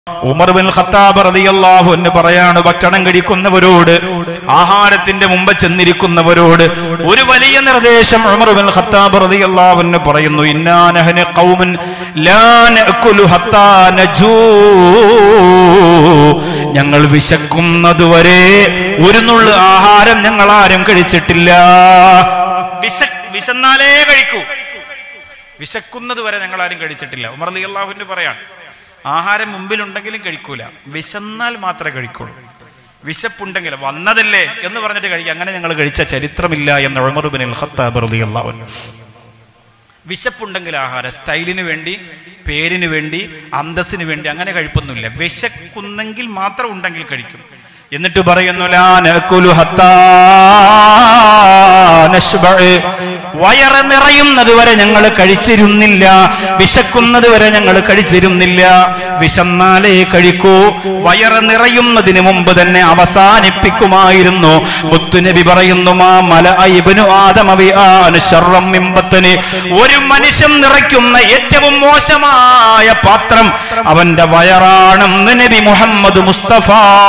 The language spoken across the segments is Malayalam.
ഉമർ ബിൻ ഖത്താബ് റളിയല്ലാഹു അൻഹു പറയാണ് ഭക്ഷണം കഴിക്കുന്നവരോട് ആഹാരത്തിന്റെ മുമ്പ് ചെന്നിരിക്കുന്നവരോട് ഒരു വലിയ നിർദ്ദേശം ഉമർ ബിൻ ഖത്താബ് റളിയല്ലാഹു അൻഹു പറയുന്നു ഇന്നാ നഹ്നു ഖൗമൻ ലാ നഅകുലു ഹത്താ നജൂ ഞങ്ങൾ വിശക്കുന്നതുവരെ ഒരു നുള്ളു ആഹാരം ഞങ്ങൾ ആരും കഴിച്ചിട്ടില്ല വിശ വിശന്നാലേ കഴിക്കൂ വിശക്കുന്നത് വരെ ഞങ്ങൾ ആരും കഴിച്ചിട്ടില്ല ഉമർ അലി അള്ളാഹുവിന് പറയാണ് ആഹാരം മുമ്പിലുണ്ടെങ്കിലും കഴിക്കൂല വിശന്നാൽ മാത്രമേ കഴിക്കുള്ളൂ വിശപ്പുണ്ടെങ്കിൽ വന്നതല്ലേ എന്ന് പറഞ്ഞിട്ട് കഴിക്കുക അങ്ങനെ ഞങ്ങൾ കഴിച്ച ചരിത്രമില്ല എന്ന് ഉമർ ബിൻ അൽ ഖത്താബ് റളി അള്ളാഹു വിശപ്പുണ്ടെങ്കിൽ ആഹാരം സ്റ്റൈലിന് വേണ്ടി പേരിന് വേണ്ടി അന്തസ്സിന് വേണ്ടി അങ്ങനെ കഴിപ്പൊന്നുമില്ല വിശക്കുന്നെങ്കിൽ മാത്രം ഉണ്ടെങ്കിൽ കഴിക്കും എന്നിട്ട് പറയുന്നു ലാ നഅകുലു ഹത്താ നശ്ബഅ. വയറ് നിറയുന്നത് വരെ ഞങ്ങൾ കഴിച്ചിരുന്നില്ല വിശക്കുന്നത് വരെ ഞങ്ങൾ കഴിച്ചിരുന്നില്ല വിശന്നാലേ കഴിക്കൂ വയറ് നിറയുന്നതിന് മുമ്പ് തന്നെ അവസാനിപ്പിക്കുമായിരുന്നു മുത്തുനബി പറയുന്നു മാ മല ഇബ്നു ആദമ ശർറം മിമ്പത്തിന് ഒരു മനുഷ്യൻ നിറയ്ക്കുന്ന ഏറ്റവും മോശമായ പാത്രം അവന്റെ വയറാണെന്ന് നബി മുഹമ്മദ് മുസ്തഫ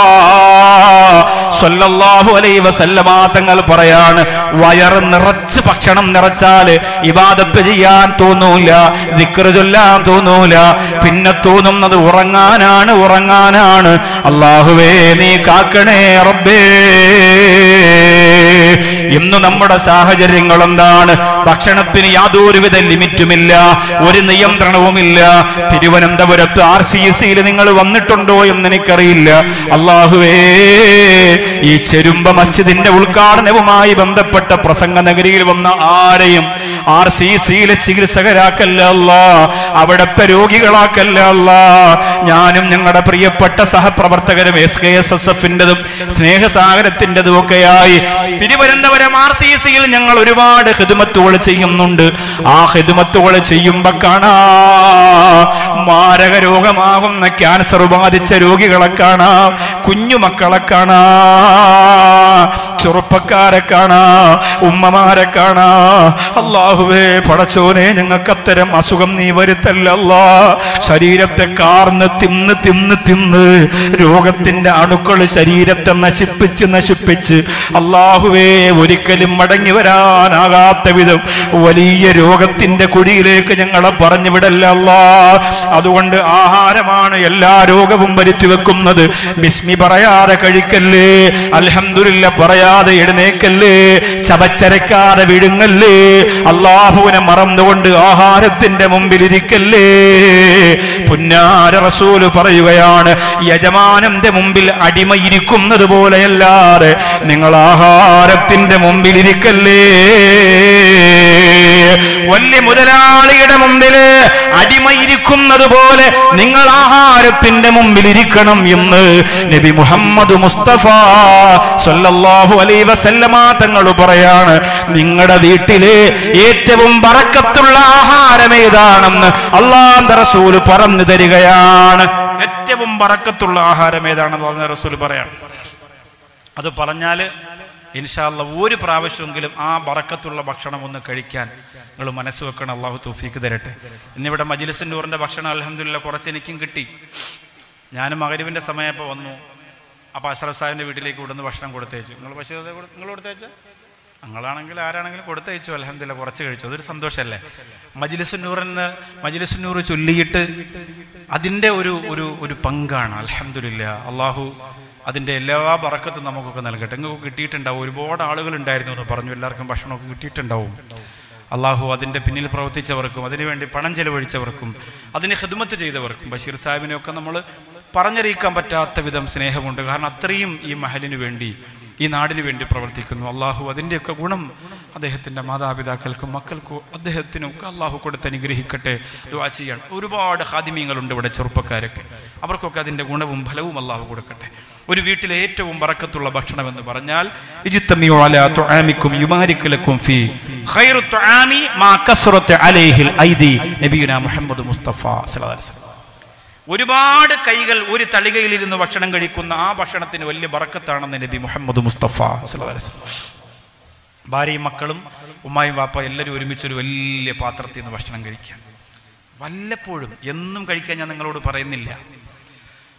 സല്ലല്ലാഹു അലൈഹി വസല്ലമ തങ്ങൾ പറയാണ് വയറ് നിറച്ച് ഭക്ഷണം നിറച്ചാല് ഇബാദത്ത് ചെയ്യാൻ തോന്നൂല ദിക്റ് ചൊല്ലാൻ തോന്നൂല പിന്നെ തോന്നുന്നത് ഉറങ്ങാനാണ് ഉറങ്ങാനാണ് അള്ളാഹുവേ നീ കാക്കണേ റബ്ബേ ഇന്ന് നമ്മുടെ സാഹചര്യങ്ങൾ എന്താണ് ഭക്ഷണത്തിന് യാതൊരുവിധ ലിമിറ്റുമില്ല ഒരു നിയന്ത്രണവുമില്ല തിരുവനന്തപുരത്ത് ആർ സി സിയിൽ നിങ്ങൾ വന്നിട്ടുണ്ടോ എന്ന് എനിക്കറിയില്ല അള്ളാഹുവേ ഈ ചെരുമ്പ മസ്ജിദിന്റെ ഉദ്ഘാടനവുമായി ബന്ധപ്പെട്ട പ്രസംഗ നഗരിയിൽ വന്ന ആരെയും ആർ സി സിയിലെ ചികിത്സകരാക്കല്ല അല്ല അവിടത്തെ രോഗികളാക്കല്ല അല്ല ഞാനും ഞങ്ങളുടെ പ്രിയപ്പെട്ട സഹപ്രവർത്തകരും എസ് കെ എസ് എസ് എഫിൻ്റെതും സ്നേഹസാഗരത്തിൻ്റെതും ഒക്കെയായി തിരുവനന്തപുരം ആർ സി സിയിൽ ഞങ്ങൾ ഒരുപാട് ഹിതുമത്തുകൾ ചെയ്യുന്നുണ്ട് ആ ഹിതുമത്തുകൾ ചെയ്യുമ്പോ കാണാ മാരക രോഗമാകുന്ന ക്യാൻസർ ബാധിച്ച രോഗികളെ കാണാം കുഞ്ഞുമക്കളെ കാണാ ചെറുപ്പക്കാരെ കാണാ ഉമ്മമാരെ കാണാ അള്ളാഹുവേ പടച്ചോനെ ഞങ്ങൾക്ക് അത്തരം അസുഖം നീ വരുത്തല്ല ശരീരത്തെ കാർന്ന് തിന്ന് തിന്ന് തിന്ന് രോഗത്തിന്റെ അണുക്കൾ ശരീരത്തെ നശിപ്പിച്ച് നശിപ്പിച്ച് അള്ളാഹുവേ ഒരിക്കലും മടങ്ങി വരാനാകാത്ത വിധം വലിയ രോഗത്തിന്റെ കുഴിയിലേക്ക് ഞങ്ങളെ പറഞ്ഞു വിടല്ല അല്ലാ അതുകൊണ്ട് ആഹാരമാണ് എല്ലാ രോഗവും വരുത്തി വെക്കുന്നത് ബിസ്മി പറയാതെ കഴിക്കല്ലേ അൽഹംദുലില്ല പറയാതെ എഴുന്നേക്കല്ലേ ചവച്ചരക്കാതെ വിഴുങ്ങല്ലേ അള്ളാഹുവിനെ മറന്നുകൊണ്ട് ആഹാരത്തിന്റെ മുമ്പിൽ ഇരിക്കല്ലേ പുന്നാര റസൂല് പറയുകയാണ് യജമാനന്റെ മുമ്പിൽ അടിമ ഇരിക്കുന്നത് പോലെയല്ലാതെ നിങ്ങൾ ആഹാരത്തിന്റെ മുമ്പിൽ ഇരിക്കല്ലേ വലിയ മുതലാളിയുടെ മുമ്പില് അടിമ ഇരിക്കുന്നത് പോലെ നിങ്ങൾ ആഹാരത്തിന്റെ മുമ്പിൽ ഇരിക്കണം എന്ന് നബി മുഹമ്മദ് മുസ്തഫ സല്ലല്ലാഹു അലൈഹി വസല്ലമ തങ്ങൾ പറയാണ് നിങ്ങളുടെ വീട്ടിലെ ഏറ്റവും ബറക്കത്തുള്ള ആഹാരം ഏതാണെന്ന് അള്ളാന്റെ റസൂൽ പറഞ്ഞു തരികയാണ് ഏറ്റവും ബറക്കത്തുള്ള ആഹാരം ഏതാണെന്ന് അള്ളാഹ് റസൂൽ പറയാണ് അത് പറഞ്ഞാല് ഇൻഷാല്ല ഒരു പ്രാവശ്യമെങ്കിലും ആ ബറക്കത്തുള്ള ഭക്ഷണം ഒന്ന് കഴിക്കാൻ നിങ്ങൾ മനസ്സ് വെക്കണം അള്ളാഹു തൗഫീക്ക് തരട്ടെ ഇന്നിവിടെ മജിലിസിൻ നൂറിന്റെ ഭക്ഷണം അലഹമില്ല കുറച്ച് എനിക്കും കിട്ടി ഞാനും മകരുവിന്റെ സമയപ്പോൾ വന്നു അപ്പോൾ അഷ്റഫ് സാഹിബിന്റെ വീട്ടിലേക്ക് ഇവിടുന്ന് ഭക്ഷണം കൊടുത്തയച്ചു നിങ്ങൾ പക്ഷേ നിങ്ങൾ കൊടുത്തയച്ച ഞങ്ങളാണെങ്കിൽ ആരാണെങ്കിലും കൊടുത്തയച്ചു അലഹമില്ല കുറച്ച് കഴിച്ചു അതൊരു സന്തോഷമല്ലേ മജിലിസുന്നൂറിന് മജിലിസുന്നൂർ ചൊല്ലിയിട്ട് അതിൻ്റെ ഒരു ഒരു ഒരു പങ്കാണ് അലഹമില്ല അള്ളാഹു അതിൻ്റെ എല്ലാ ബറക്കത്തും നമുക്കൊക്കെ നൽകട്ടെ നിങ്ങൾക്ക് കിട്ടിയിട്ടുണ്ടാവും ഒരുപാട് ആളുകൾ ഉണ്ടായിരുന്നു എന്ന് പറഞ്ഞു എല്ലാവർക്കും ഭക്ഷണമൊക്കെ കിട്ടിയിട്ടുണ്ടാവും അള്ളാഹു അതിൻ്റെ പിന്നിൽ പ്രവർത്തിച്ചവർക്കും അതിനുവേണ്ടി പണം ചെലവഴിച്ചവർക്കും അതിന് ഹിദ്മത്ത് ചെയ്തവർക്കും ബഷീർ സാഹിബിനെയൊക്കെ നമ്മൾ പറഞ്ഞറിയിക്കാൻ പറ്റാത്ത വിധം സ്നേഹമുണ്ട് കാരണം അത്രയും ഈ മഹലിന് വേണ്ടി ഈ നാടിന് വേണ്ടി പ്രവർത്തിക്കുന്നു അള്ളാഹു അതിൻ്റെയൊക്കെ ഗുണം അദ്ദേഹത്തിൻ്റെ മാതാപിതാക്കൾക്കും മക്കൾക്കും അദ്ദേഹത്തിനും ഒക്കെ അള്ളാഹു കൊടുത്ത് അനുഗ്രഹിക്കട്ടെ ദുആ ചെയ്യാൻ ഒരുപാട് ഹാദിമ്യങ്ങളുണ്ട് ഇവിടെ ചെറുപ്പക്കാരൊക്കെ അവർക്കൊക്കെ അതിൻ്റെ ഗുണവും ഫലവും അള്ളാഹു കൊടുക്കട്ടെ ഒരു വീട്ടിലെ ഏറ്റവും വറക്കത്തുള്ള ഭക്ഷണം എന്ന് പറഞ്ഞാൽ ഇജ്തമിഉ അലാ തുആമിക്കും യുബാരിക് ലക്കും ഫീ ഖൈറു തുആമി മാ കസ്റത്ത് അലൈഹിൽ ഐദി നബിയുനാ മുഹമ്മദ് മുസ്തഫ സല്ലല്ലാഹു അലൈഹി വസല്ലം ഒരുപാട് കൈകൾ ഒരു തളികയിൽ ഇരുന്ന് ഭക്ഷണം കഴിക്കുന്ന ആ ഭക്ഷണത്തിന് വലിയ ബറക്കത്താണെന്ന് നബി മുഹമ്മദ് മുസ്തഫ സല്ലല്ലാഹു അലൈഹി വസല്ലം ഭാര്യയും മക്കളും ഉമ്മായും വാപ്പ എല്ലാവരും ഒരുമിച്ച് ഒരു വലിയ പാത്രത്തിൽ നിന്ന് ഭക്ഷണം കഴിക്കുക വല്ലപ്പോഴും എന്നും കഴിക്കാൻ ഞാൻ നിങ്ങളോട് പറയുന്നില്ല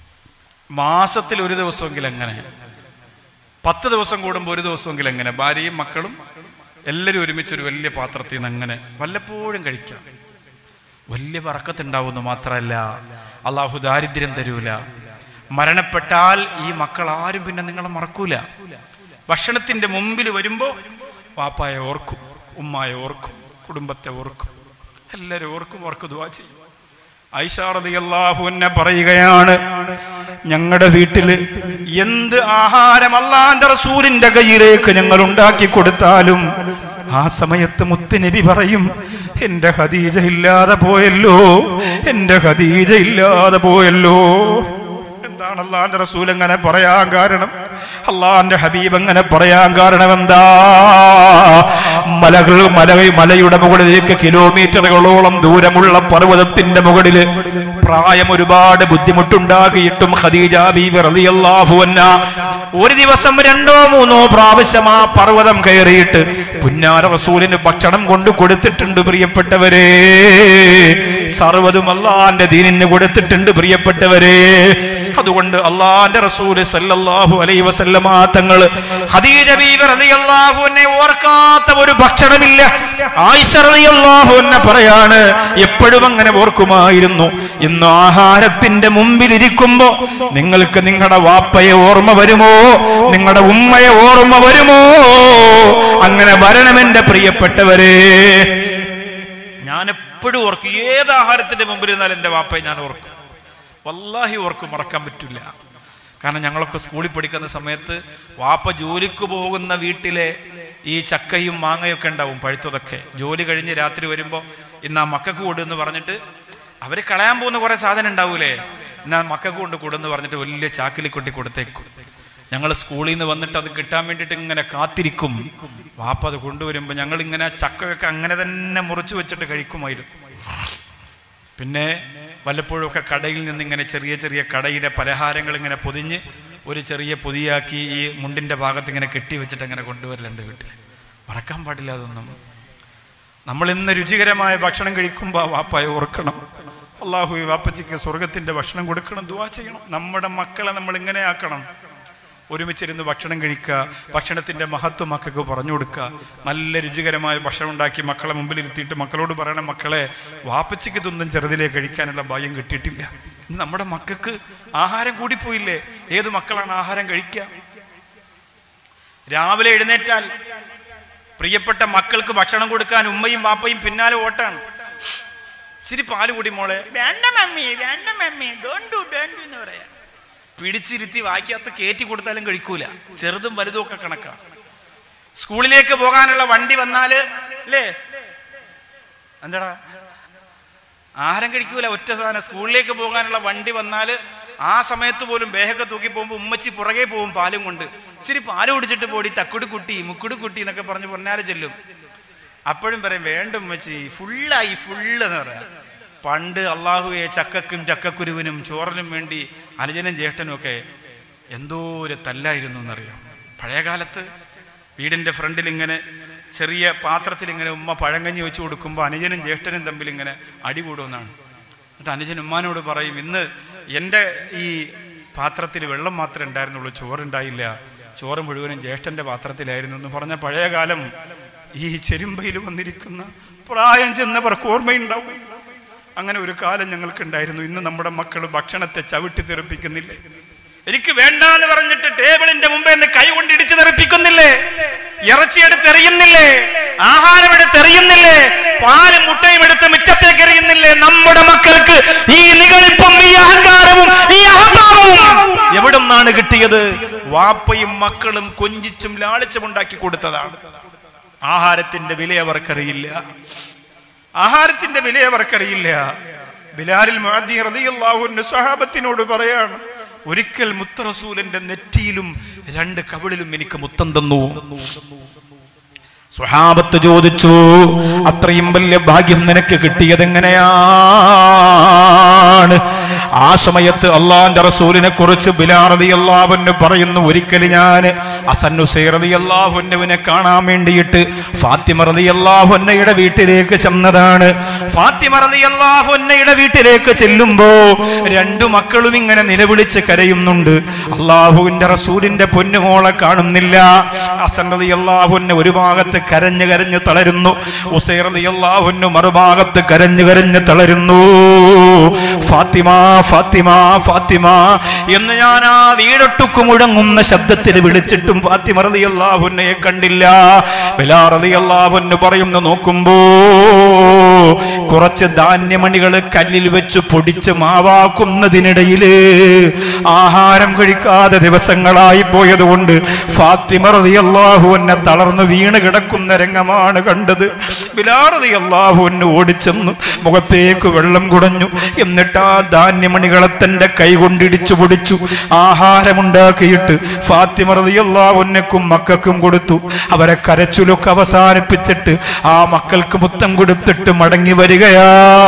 മാസത്തിൽ ഒരു ദിവസമെങ്കിലും എങ്ങനെ പത്ത് ദിവസം കൂടുമ്പോൾ ഒരു ദിവസമെങ്കിലും എങ്ങനെ ഭാര്യയും മക്കളും എല്ലാവരും ഒരുമിച്ച് ഒരു വലിയ പാത്രത്തിൽ നിന്ന് അങ്ങനെ വല്ലപ്പോഴും കഴിക്കാം വലിയ വറക്കത്തുണ്ടാവുമെന്ന് മാത്രമല്ല അള്ളാഹു ദാരിദ്ര്യം തരൂല മരണപ്പെട്ടാൽ ഈ മക്കൾ ആരും പിന്നെ നിങ്ങളെ മറക്കൂല ഭക്ഷണത്തിന്റെ മുമ്പിൽ വരുമ്പോ വാപ്പായെ ഓർക്കും ഉമ്മായെ ഓർക്കും കുടുംബത്തെ ഓർക്കും എല്ലാവരും ഓർക്കും ഓർക്ക് ദുവാ ചെയ്യും ഐഷാറതിയല്ലാഹുന്നെ പറയുകയാണ് ഞങ്ങളുടെ വീട്ടില് എന്ത് ആഹാരം അള്ളാന്റെ റസൂലിന്റെ കയ്യിലേക്ക് ഞങ്ങൾ ഉണ്ടാക്കി കൊടുത്താലും ആ സമയത്ത് മുത്തുനബി പറയും എന്റെ ഖദീജ ഇല്ലാതെ പോയല്ലോ എന്റെ ഖദീജ ഇല്ലാതെ പോയല്ലോ എന്താണ് അള്ളാന്റെ റസൂൽ എങ്ങനെ പറയാൻ കാരണം അള്ളാന്റെ ഹബീബ് എങ്ങനെ പറയാൻ കാരണം എന്താ മലകൾ മല മലയുടെ മുകളിലേക്ക് കിലോമീറ്ററുകളോളം ദൂരമുള്ള പർവ്വതത്തിന്റെ മുകളില് പ്രായം ഒരുപാട് ബുദ്ധിമുട്ടുണ്ടാക്കിയിട്ടും ഖദീജ ബീവി റളിയല്ലാഹു അൻഹ ഒരു ദിവസം രണ്ടോ മൂന്നോ പ്രാവശ്യം ആ പർവ്വതം കയറിയിട്ട് പുന്നാര റസൂലിന് ഭക്ഷണം കൊണ്ട് കൊടുത്തിട്ടുണ്ട് പ്രിയപ്പെട്ടവരെ സർവ്വതും അള്ളാന്റെ ദീനിന് കൊടുത്തിട്ടുണ്ട് പ്രിയപ്പെട്ടവരെ അതുകൊണ്ട് അള്ളാന്റെ റസൂല് സല്ലല്ലാഹു അലൈഹി വസല്ലമ തങ്ങൾ ഖദീജ ബീവി റളിയല്ലാഹു അൻഹയെ ഓർക്കാത്ത ഒരു ഭക്ഷണമില്ല ആയിഷ റളിയല്ലാഹു അൻഹ പറയാണ് എപ്പോഴും അങ്ങനെ ഓർക്കുമായിരുന്നു ഇന്ന് ആഹാരത്തിന്റെ മുമ്പിൽ ഇരിക്കുമ്പോ നിങ്ങൾക്ക് നിങ്ങളുടെ വാപ്പയെ ഓർമ്മ വരുമോ നിങ്ങളുടെ ഉമ്മയെ ഓർമ്മ വരുമോ അങ്ങനെ വരണമെന്റെ പ്രിയപ്പെട്ടവരെ ഞാൻ എപ്പോഴും ഓർക്കും ഏത് ആഹാരത്തിന്റെ മുമ്പിൽ ഇരുന്നാലും എൻ്റെ വാപ്പയെ ഞാൻ ഓർക്കും വല്ലാഹി ഓർക്കും മറക്കാൻ പറ്റില്ല കാരണം ഞങ്ങളൊക്കെ സ്കൂളിൽ പഠിക്കുന്ന സമയത്ത് വാപ്പ ജോലിക്ക് പോകുന്ന വീട്ടിലെ ഈ ചക്കയും മാങ്ങയൊക്കെ ഉണ്ടാവും പഴുത്തതൊക്കെ ജോലി കഴിഞ്ഞ് രാത്രി വരുമ്പോൾ ഇന്ന് ആ മക്കൾക്ക് കൊടുന്ന് പറഞ്ഞിട്ട് അവർ കളയാൻ പോകുന്ന കുറേ സാധനം ഉണ്ടാവൂലേ എന്നാ മക്കൾക്ക് കൊണ്ട് കൊടുന്ന് പറഞ്ഞിട്ട് വലിയ ചാക്കിൽ കൊട്ടി കൊടുത്തേക്കും ഞങ്ങൾ സ്കൂളിൽ നിന്ന് വന്നിട്ട് അത് കിട്ടാൻ വേണ്ടിയിട്ട് ഇങ്ങനെ കാത്തിരിക്കും വാപ്പ അത് കൊണ്ടുവരുമ്പോൾ ഞങ്ങൾ ഇങ്ങനെ ചക്കയൊക്കെ അങ്ങനെ തന്നെ മുറിച്ചു വെച്ചിട്ട് കഴിക്കുമായിരുന്നു പിന്നെ വല്ലപ്പോഴും ഒക്കെ കടയിൽ നിന്ന് ഇങ്ങനെ ചെറിയ ചെറിയ കടയിലെ പലഹാരങ്ങൾ ഇങ്ങനെ പൊതിഞ്ഞ് ഒരു ചെറിയ പൊതിയാക്കി ഈ മുണ്ടിന്റെ ഭാഗത്ത് ഇങ്ങനെ കെട്ടി വെച്ചിട്ട് അങ്ങനെ കൊണ്ടുവരലുണ്ട് വീട്ടിൽ മറക്കാൻ പാടില്ല അതൊന്നും നമ്മൾ ഇന്ന് രുചികരമായ ഭക്ഷണം കഴിക്കുമ്പോൾ ആ വാപ്പായെ ഓർക്കണം അള്ളാഹു ഈ വാപ്പച്ചിക്ക് സ്വർഗത്തിന്റെ ഭക്ഷണം കൊടുക്കണം ദുവാ ചെയ്യണം നമ്മുടെ മക്കളെ നമ്മൾ ഇങ്ങനെ ആക്കണം ഒരുമിച്ചിരുന്ന് ഭക്ഷണം കഴിക്കുക ഭക്ഷണത്തിന്റെ മഹത്വം മക്കൾക്ക് പറഞ്ഞു കൊടുക്കുക നല്ല രുചികരമായ ഭക്ഷണം ഉണ്ടാക്കി മക്കളെ മുമ്പിൽ ഇരുത്തിയിട്ട് മക്കളോട് പറയണം മക്കളെ വാപ്പച്ചിക്ക് ഇതൊന്നും ചെറുതിലേ കഴിക്കാനുള്ള ഭാഗ്യം കിട്ടിയിട്ടില്ല ഇന്ന് നമ്മുടെ മക്കൾക്ക് ആഹാരം കൂടിപ്പോയില്ലേ ഏത് മക്കളാണ് ആഹാരം കഴിക്കുക രാവിലെ എഴുന്നേറ്റാൽ പ്രിയപ്പെട്ട മക്കൾക്ക് ഭക്ഷണം കൊടുക്കാൻ ഉമ്മയും വാപ്പയും പിന്നാലെ ഓട്ടാണ് ഇച്ചിരി പാല് കൂടി മോളെ വേണ്ട മമ്മി വേണ്ട മമ്മി ഡോണ്ട് ഡു ഡോണ്ട് എന്ന് പറയാ പിടിച്ചിരുത്തി വായിക്കാത്ത കയറ്റി കൊടുത്താലും കഴിക്കൂല ചെറുതും വലുതും ഒക്കെ കണക്കാ സ്കൂളിലേക്ക് പോകാനുള്ള വണ്ടി വന്നാല് അല്ലേ എന്താടാ ആഹാരം കഴിക്കൂല ഒറ്റ സാധനം സ്കൂളിലേക്ക് പോകാനുള്ള വണ്ടി വന്നാല് ആ സമയത്ത് പോലും ബേഹൊക്കെ തൂക്കി പോകുമ്പോൾ ഉമ്മച്ചി പുറകെ പോകും പാലും കൊണ്ട് ഇച്ചിരി പാല് കുടിച്ചിട്ട് പോടി തക്കുടി കുട്ടി മുക്കുടി കുട്ടി എന്നൊക്കെ പറഞ്ഞ് പൊന്നാരെ ചെല്ലും അപ്പോഴും പറയും വേണ്ട ഉമ്മച്ചി ഫുള്ളായി ഫുള്ള് എന്ന് പറയാം പണ്ട് അള്ളാഹുവെ ചക്കക്കും ചക്കക്കുരുവിനും ചോറിനും വേണ്ടി അനുജനും ജ്യേഷ്ഠനും ഒക്കെ എന്തോ ഒരു തല്ലായിരുന്നു എന്നറിയാം പഴയ കാലത്ത് വീടിന്റെ ഫ്രണ്ടിൽ ഇങ്ങനെ ചെറിയ പാത്രത്തിൽ ഇങ്ങനെ ഉമ്മ പഴങ്കഞ്ഞി വെച്ച് കൊടുക്കുമ്പോൾ അനുജനും ജ്യേഷ്ഠനും തമ്മിൽ ഇങ്ങനെ അടി കൂടുമെന്നാണ് എന്നിട്ട് അനുജൻ ഉമ്മാനോട് പറയും ഇന്ന് എൻ്റെ ഈ പാത്രത്തിൽ വെള്ളം മാത്രമേ ഉണ്ടായിരുന്നുള്ളൂ ചോറുണ്ടായില്ല ചോറ് മുഴുവനും ജ്യേഷ്ഠന്റെ പാത്രത്തിലായിരുന്നു എന്ന് പറഞ്ഞ പഴയ കാലം ഈ ചെരുമ്പയിൽ വന്നിരിക്കുന്ന പ്രായം ചെന്നവർക്ക് ഓർമ്മയുണ്ടാവും അങ്ങനെ ഒരു കാലം ഞങ്ങൾക്കുണ്ടായിരുന്നു ഇന്ന് നമ്മുടെ മക്കൾ ഭക്ഷണത്തെ ചവിട്ടി തെറിപ്പിക്കുന്നില്ലേ എനിക്ക് വേണ്ടാന്ന് പറഞ്ഞിട്ട് ടേബിളിന്റെ മുമ്പേ നിന്ന് കൈ കൊണ്ട് ഇടിച്ചു തെറിപ്പിക്കുന്നില്ലേ ഇറച്ചിയെടുത്ത് എറിയുന്നില്ലേ ആഹാരം എടുത്ത് എറിയുന്നില്ലേ പാലും മുട്ടയും എടുത്ത് മുറ്റത്തേക്ക് എറിയുന്നില്ലേ നമ്മുടെ മക്കൾക്ക് ഈ നികളിപ്പും ഈ അഹങ്കാരവും ഈ അഹംഭാവവും എവിടെ നിന്നാണ് കിട്ടിയത് വാപ്പയും മക്കളും കൊഞ്ചിച്ചും ലാളിച്ചും ഉണ്ടാക്കി കൊടുത്തതാണ് ആഹാരത്തിന്റെ വില അവർക്കറിയില്ല ആഹാരത്തിന്റെ വില അവർക്കറിയില്ല ബിലാലിൽ മുഅദ്ദി റളിയല്ലാഹു അൻഹു സ്വഹാബത്തിനോട് പറയാണ് ഒരിക്കൽ മുത്തറസൂലിന്റെ നെറ്റിയിലും രണ്ട് കവിളിലും എനിക്ക് മുത്തം തന്നു സ്വഹാബത്ത് ചോദിച്ചു അത്രയും വലിയ ഭാഗ്യം നിനക്ക് കിട്ടിയത് എങ്ങനെയാണ് ആ സമയത്ത് അള്ളാന്റെ റസൂലിനെ കുറിച്ച് ബിലാറതി അള്ളാഹുന് പറയുന്നു ഒരിക്കൽ ഞാൻ അസന്നുസൈറതി അള്ളാഹുന്നവിനെ കാണാൻ വേണ്ടിയിട്ട് ഫാത്തിമ റതി അള്ളാഹുന്നയുടെ വീട്ടിലേക്ക് ചെന്നതാണ് ഫാത്തിമ റതി അള്ളാഹുന്നയുടെ വീട്ടിലേക്ക് ചെല്ലുമ്പോ രണ്ടു മക്കളും ഇങ്ങനെ നിലവിളിച്ച് കരയുന്നുണ്ട് അള്ളാഹുവിന്റെ റസൂലിന്റെ പൊന്നുമോളെ കാണുന്നില്ല ഹസൻ റതി അള്ളാഹുന്നെ ഒരു ഭാഗത്ത് കരഞ്ഞു കരഞ്ഞ് തളരുന്നു ഉസൈർ റതി അള്ളാഹുന്നു മറുഭാഗത്ത് കരഞ്ഞു കരഞ്ഞ് തളരുന്നു ഫാത്തിമ ഫാത്തിമ ഫാത്തിമ എന്ന് ഞാൻ ആ വീടൊട്ടുക്ക് മുഴങ്ങുന്ന ശബ്ദത്തിൽ വിളിച്ചിട്ടും ഫാത്തിമ റതി അള്ളാഹുന്നെ കണ്ടില്ല ബിലാറതി അള്ളാഹുന്ന് പറയുന്നു നോക്കുമ്പോ കുറച്ച് ധാന്യമണികൾ കല്ലിൽ വെച്ച് പൊടിച്ച് മാവാക്കുന്നതിനിടയില് ആഹാരം കഴിക്കാതെ ദിവസങ്ങളായി പോയതുകൊണ്ട് ഫാത്തിമ റതി അള്ളാഹുവിനെ തളർന്നു വീണ് കിടക്കുന്ന രംഗമാണ് കണ്ടത് ബിലാറതി അള്ളാഹുവിന് ഓടിച്ചെന്നു മുഖത്തേക്ക് വെള്ളം കുടഞ്ഞു എന്നിട്ട് ആ ധാന്യമണികളെ തന്റെ കൈ കൊണ്ടിടിച്ചു പൊടിച്ചു ആഹാരമുണ്ടാക്കിയിട്ട് ഫാത്തിമ റതി അള്ളാഹുവിനക്കും മക്കൾക്കും കൊടുത്തു അവരെ കരച്ചുലൊക്കെ അവസാനിപ്പിച്ചിട്ട് ആ മക്കൾക്ക് മുത്തം കൊടുത്തിട്ട് മടങ്ങി വരികയാ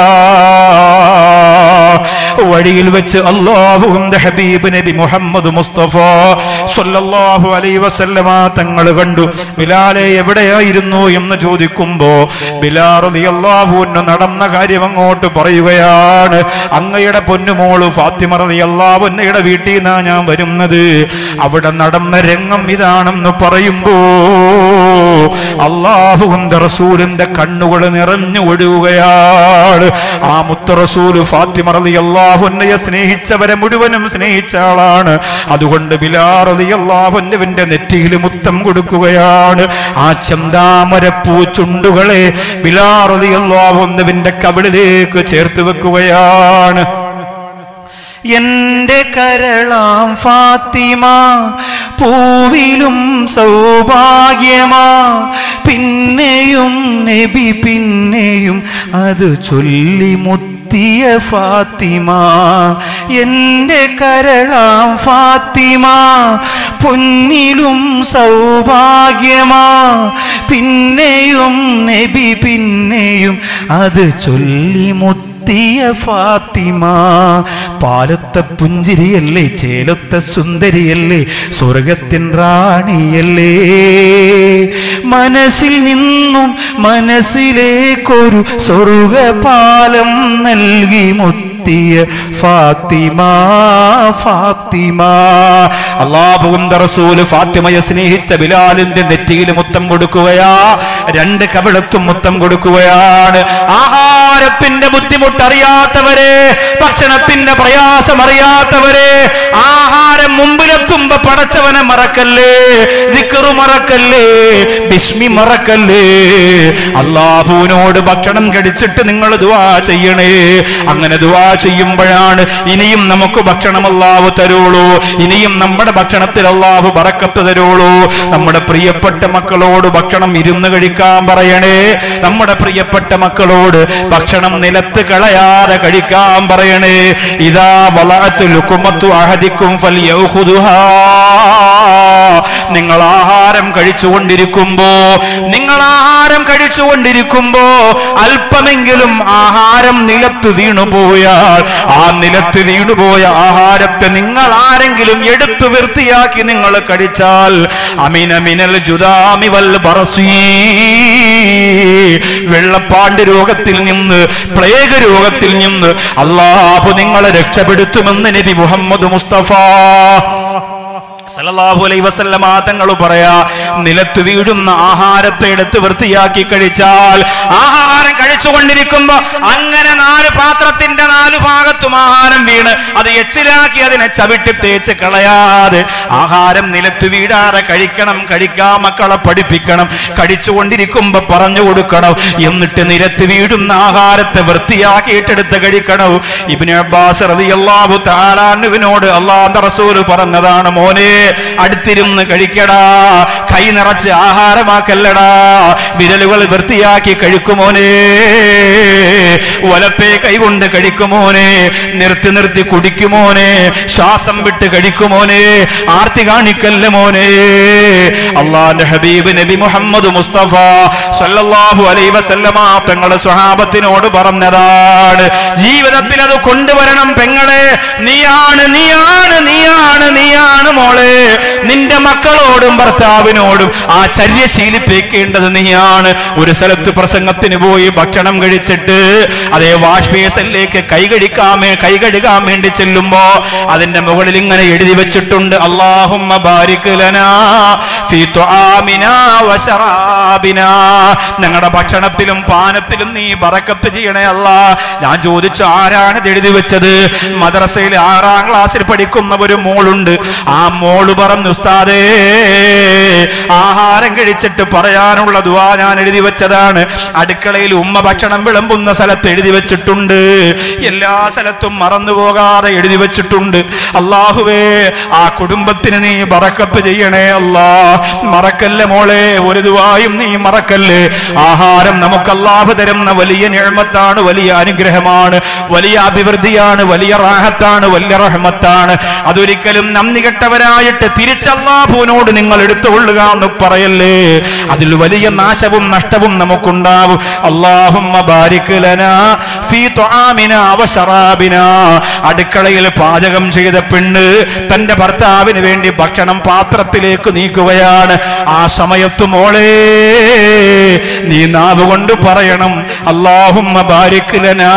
വഴിയിൽ വെച്ച് അള്ളാഹുവിന്റെ ഹബീബ് നബി മുഹമ്മദ് മുസ്തഫ സല്ലല്ലാഹു അലൈഹി വസല്ലമ തങ്ങൾ കണ്ടു ബിലാലെ എവിടെയായിരുന്നു എന്ന് ചോദിക്കുമ്പോ ബിലാൽ റളിയല്ലാഹു അൻഹു നടന്ന കാര്യം അങ്ങോട്ട് പറയുകയാണ് അങ്ങയുടെ പൊന്നുമോള് ഫാത്തിമ റളിയല്ലാഹു അൻഹയുടെ വീട്ടിൽ നിന്നാ ഞാൻ വരുന്നത് അവിടെ നടന്ന രംഗം ഇതാണെന്ന് പറയുമ്പോ അള്ളാഹുവിന്റെ റസൂലിന്റെ കണ്ണുകൾ നിറഞ്ഞു ഒഴുകുകയാണ് ആ മുത്ത റസൂല് ഫാത്തിമ റളിയല്ലാഹുവിനെ സ്നേഹിച്ചവരെ മുഴുവനും സ്നേഹിച്ച ആളാണ് അതുകൊണ്ട് ബിലാർ റളിയല്ലാഹുവിന്റെ നെറ്റിയിൽ മുത്തം കൊടുക്കുകയാണ് ആ ചന്താമരപ്പൂ ചുണ്ടുകളെ ബിലാർ റളിയല്ലാഹുവിന്റെ കവിളിലേക്ക് ചേർത്ത് വെക്കുകയാണ് എന്റെ കരളാം ഫാത്തിമ പൂവിലും സൗഭാഗ്യമാ പിന്നെയും നബി പിന്നെയും അത് ചൊല്ലി മുത്തിയ ഫാത്തിമ എന്റെ കരളാം ഫാത്തിമ പൊന്നിലും സൗഭാഗ്യമാ പിന്നെയും നബി പിന്നെയും അത് ചൊല്ലി മുത്തി എത്തിയ ഫാത്തിമ പാലത്തെ പുഞ്ചിരിയല്ലേ ചേലത്തെ സുന്ദരിയല്ലേ സ്വർഗത്തിൻ റാണിയല്ലേ മനസ്സിൽ നിന്നും മനസ്സിലേക്കൊരു സ്വർഗപാലം നൽകി മുത്തിയ ഫാത്തിമ ഫാത്തിമ അള്ളാഹുവിന്റെ റസൂല് ഫാത്തിമയെ സ്നേഹിച്ച ബിലാലിന്റെ നെറ്റിയിൽ മുത്തം കൊടുക്കുകയാ രണ്ട് കവിളത്തും മുത്തം കൊടുക്കുകയാണ് ആഹാരത്തിന്റെ ബുദ്ധിമുട്ട് അറിയാത്തവരെ ഭക്ഷണത്തിന്റെ പ്രയാസം അറിയാത്തവരെ ആഹാരം മുമ്പിലെത്തുമ്പോ പടച്ചവനെ മറക്കല്ലേ ദിക്കറു മറക്കല്ലേ ബിസ്മി മറക്കല്ലേ അള്ളാഹുവിനോട് ഭക്ഷണം കഴിച്ചിട്ട് നിങ്ങൾ ദുവാ ചെയ്യണേ അങ്ങനെ ദുവാ ചെയ്യുമ്പോഴാണ് ഇനിയും നമുക്ക് ഭക്ഷണം അള്ളാഹു തരുള്ളൂ ഇനിയും നമ്മുടെ ഭക്ഷണത്തിൽ അള്ളാഹു പറക്കത്ത് തരുള്ളൂ നമ്മുടെ പ്രിയപ്പെട്ട മക്കളോട് ഭക്ഷണം ഇരുന്ന് കഴിക്കാൻ പറയണേ നമ്മുടെ പ്രിയപ്പെട്ട മക്കളോട് ഭക്ഷണം നിലത്ത് കളയാതെ കഴിക്കാൻ പറയണേ ഇതാ വളത്തു ലുക്കുമത്തു അഹദിക്കും ഫൽ യൗഖുദുഹാ. നിങ്ങൾ ആഹാരം കഴിച്ചുകൊണ്ടിരിക്കുമ്പോ നിങ്ങൾ ആഹാരം കഴിച്ചുകൊണ്ടിരിക്കുമ്പോ അല്പമെങ്കിലും ആഹാരം നിലത്ത് വീണുപോയാൽ ആ നിലത്ത് വീണുപോയ ആഹാരത്തെ നിങ്ങൾ ആരെങ്കിലും എടുത്തു വൃത്തിയാക്കി നിങ്ങൾ കഴിച്ചാൽ അമിനമിനൽ ജുദാമി വൽ ബറസീ വെള്ളപ്പാണ്ട് രോഗത്തിൽ നിന്ന് പ്ലേഗ് രോഗത്തിൽ നിന്ന് അള്ളാഹു നിങ്ങളെ രക്ഷപ്പെടുത്തുമെന്ന് നബി മുഹമ്മദ് മുസ്തഫ സല്ലല്ലാഹു അലൈഹി വസല്ലമ തങ്ങൾ പറയാ നിലത്ത് വീഴുന്ന ആഹാരത്തെ എടുത്ത് വൃത്തിയാക്കി കഴിച്ചാൽ ആഹാരം കഴിച്ചുകൊണ്ടിരിക്കുമ്പോ അങ്ങനെ നാല് പാത്രത്തിന്റെ നാല് ഭാഗത്തും ആഹാരം വീണ് അത് എച്ചിലാക്കി അതിനെ ചവിട്ടി തേച്ച് കളയാതെ ആഹാരം നിലത്ത് വീഴാതെ കഴിക്കണം കഴിക്കാൻ മക്കളെ പഠിപ്പിക്കണം കഴിച്ചുകൊണ്ടിരിക്കുമ്പോ പറഞ്ഞു കൊടുക്കണം എന്നിട്ട് നിലത്ത് വീഴുന്ന ആഹാരത്തെ വൃത്തിയാക്കിയിട്ടെടുത്ത് കഴിക്കണം ഇബ്നു അബ്ബാസ് റളിയല്ലാഹു തആലാനുവിനോട് അള്ളാഹുവിന്റെ റസൂൽ പറഞ്ഞതാണ് മോനെ അടുത്തിരുന്ന് കഴിക്കടാ കൈ നിറച്ച് ആഹാരമാക്കല്ലടാ വിരലുകൾ വൃത്തിയാക്കി കഴിക്കുമോനെ വലത്തെ കൈകൊണ്ട് കഴിക്കുമോനെ നിർത്തി നിർത്തി കുടിക്കുമോനെ ശ്വാസം വിട്ട് കഴിക്കുമോനെ ആർത്തി കാണിക്കല്ല മോനെ അള്ളാന്റെ ഹബീബ് നബി മുഹമ്മദ് മുസ്തഫ സല്ലല്ലാഹു അലൈഹി വസല്ലമ പെങ്ങളെ സ്വഹാബത്തിനോട് പറഞ്ഞതാണ് ജീവിതത്തിൽ അത് കൊണ്ടുവരണം പെങ്ങളെ നീയാണ് നീയാണ് നീയാണ് നീയാണ് മോളെ നിന്റെ മക്കളോടും ഭർത്താവിനോടും ആ ചര്യ ശീലിപ്പിക്കേണ്ടത് നീയാണ് ഒരു സ്ഥലത്ത് പ്രസംഗത്തിന് പോയി ഭക്ഷണം കഴിച്ചിട്ട് അതേ വാഷ് ബേസിലേക്ക് കൈ കഴുകാമേ കൈ കഴുകാൻ വേണ്ടി ചെല്ലുമ്പോ അതിന്റെ മുകളിൽ ഇങ്ങനെ എഴുതി വെച്ചിട്ടുണ്ട് അള്ളാഹുമ്മ ബാരിക് ലനാ ഫീ തുആമിനാ വശറാബിനാ ഞങ്ങളുടെ ഭക്ഷണത്തിലും പാനത്തിലും നീ ബറക്കത്ത് ചെയ്യണേ അല്ല ഞാൻ ചോദിച്ചു ആരാണ് ഇത് എഴുതി വെച്ചത് മദ്രസയിൽ ആറാം ക്ലാസ്സിൽ പഠിക്കുന്ന ഒരു മോളുണ്ട് ആ മോള് പറഞ്ഞു ഉസ്താദേ ആഹാരം കഴിച്ചിട്ട് പറയാനുള്ള ദുവാ ഞാൻ എഴുതി വെച്ചതാണ് അടുക്കളയിൽ ഉമ്മ ഭക്ഷണം വിളമ്പുന്ന സ്ഥലത്ത് എഴുതി വെച്ചിട്ടുണ്ട് എല്ലാ സ്ഥലത്തും മറന്നു പോകാതെ എഴുതി വെച്ചിട്ടുണ്ട് അള്ളാഹുവേ ആ കുടുംബത്തിന് നീ ബറക്കത്ത് ചെയ്യണേ അല്ലാ മറക്കല്ല മോളെ ഒരു ദുവായും നീ മറക്കല്ലേ ആഹാരം നമുക്ക് അള്ളാഹു തരുന്ന വലിയ നിഴമത്താണ് വലിയ അനുഗ്രഹമാണ് വലിയ അഭിവൃദ്ധിയാണ് വലിയ റാഹത്താണ് വലിയ റഹ്മത്താണ് അതൊരിക്കലും നന്ദി കെട്ടവരായിട്ട് തിരിച്ചല്ലാഹുവിനോട് നിങ്ങൾ എടുത്തുകൊള്ളുക എന്ന് പറയല്ലേ അതിൽ വലിയ നാശവും നഷ്ടവും നമുക്കുണ്ടാവും അള്ളാഹുമ്മ ബാരിക് ലനാ ഫീ തുആമിനാ വശറാബിനാ അടുക്കളയിൽ പാചകം ചെയ്ത പെണ്ണ് തന്റെ ഭർത്താവിന് വേണ്ടി ഭക്ഷണം പാത്രത്തിലേക്ക് നീക്കുകയാണ് ആ സമയത്ത് മോളെ നീ നാവ് കൊണ്ട് പറയണം അള്ളാഹുമ്മ ബാരിക് ലനാ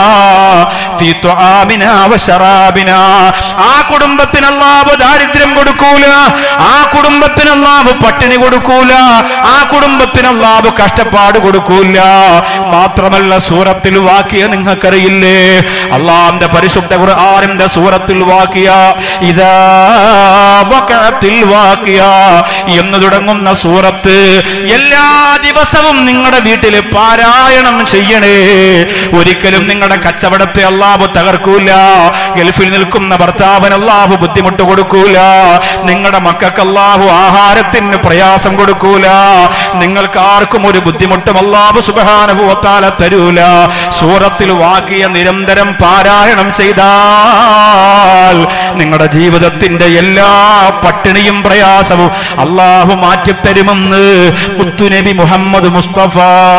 ഫീ തുആമിനാ വശറാബിനാ ആ കുടുംബത്തിന് അല്ലാഹു ദാരിദ്ര്യം കൊടുക്കൂല ആ കുടുംബത്തിന് അല്ലാഹു പട്ടിണി കൊടുക്കൂല ആ കുടുംബത്തിന് അല്ലാഹു കഷ്ടപ്പാട് കൊടുക്കൂല മാത്രമല്ല സൂറത്തിൽ വാക്കിയ നിങ്ങൾക്കറിയില്ലേ അള്ളാന്റെ പരിശുദ്ധ ഖുർആനിന്റെ സൂറത്തിൽ വാക്കിയ ഇതാ വഖഅത്തിൽ വാക്കിയ എന്ന് തുടങ്ങുന്ന സൂറത്ത് എല്ലാ ദിവസവും നിങ്ങളുടെ വീട്ടിൽ പാരായണം ചെയ്യണേ ഒരിക്കലും നിങ്ങളുടെ കച്ചവടത്തെ അള്ളാഹു തകർക്കൂല ഗൾഫിൽ നിൽക്കുന്ന ഭർത്താവിന് അള്ളാഹു ബുദ്ധിമുട്ട് കൊടുക്കൂല നിങ്ങളുടെ മക്കൾക്ക് അള്ളാഹു ആഹാരത്തിന് പ്രയാസം കൊടുക്കൂല നിങ്ങൾക്ക് ആർക്കും ഒരു ബുദ്ധിമുട്ടും അള്ളാഹു സുബാനുഭവത്താല തരൂല സൂറത്തിൽ വാക്കിയ നിരന്തരം പാരായണം ചെയ്താൽ നിങ്ങളുടെ ജീവിതത്തിന്റെ എല്ലാ പട്ടിണിയും പ്രയാസവും അള്ളാഹു മാറ്റിത്തരുമെന്ന് മുത്തുനബി മുഹമ്മദ് മുസ്തഫ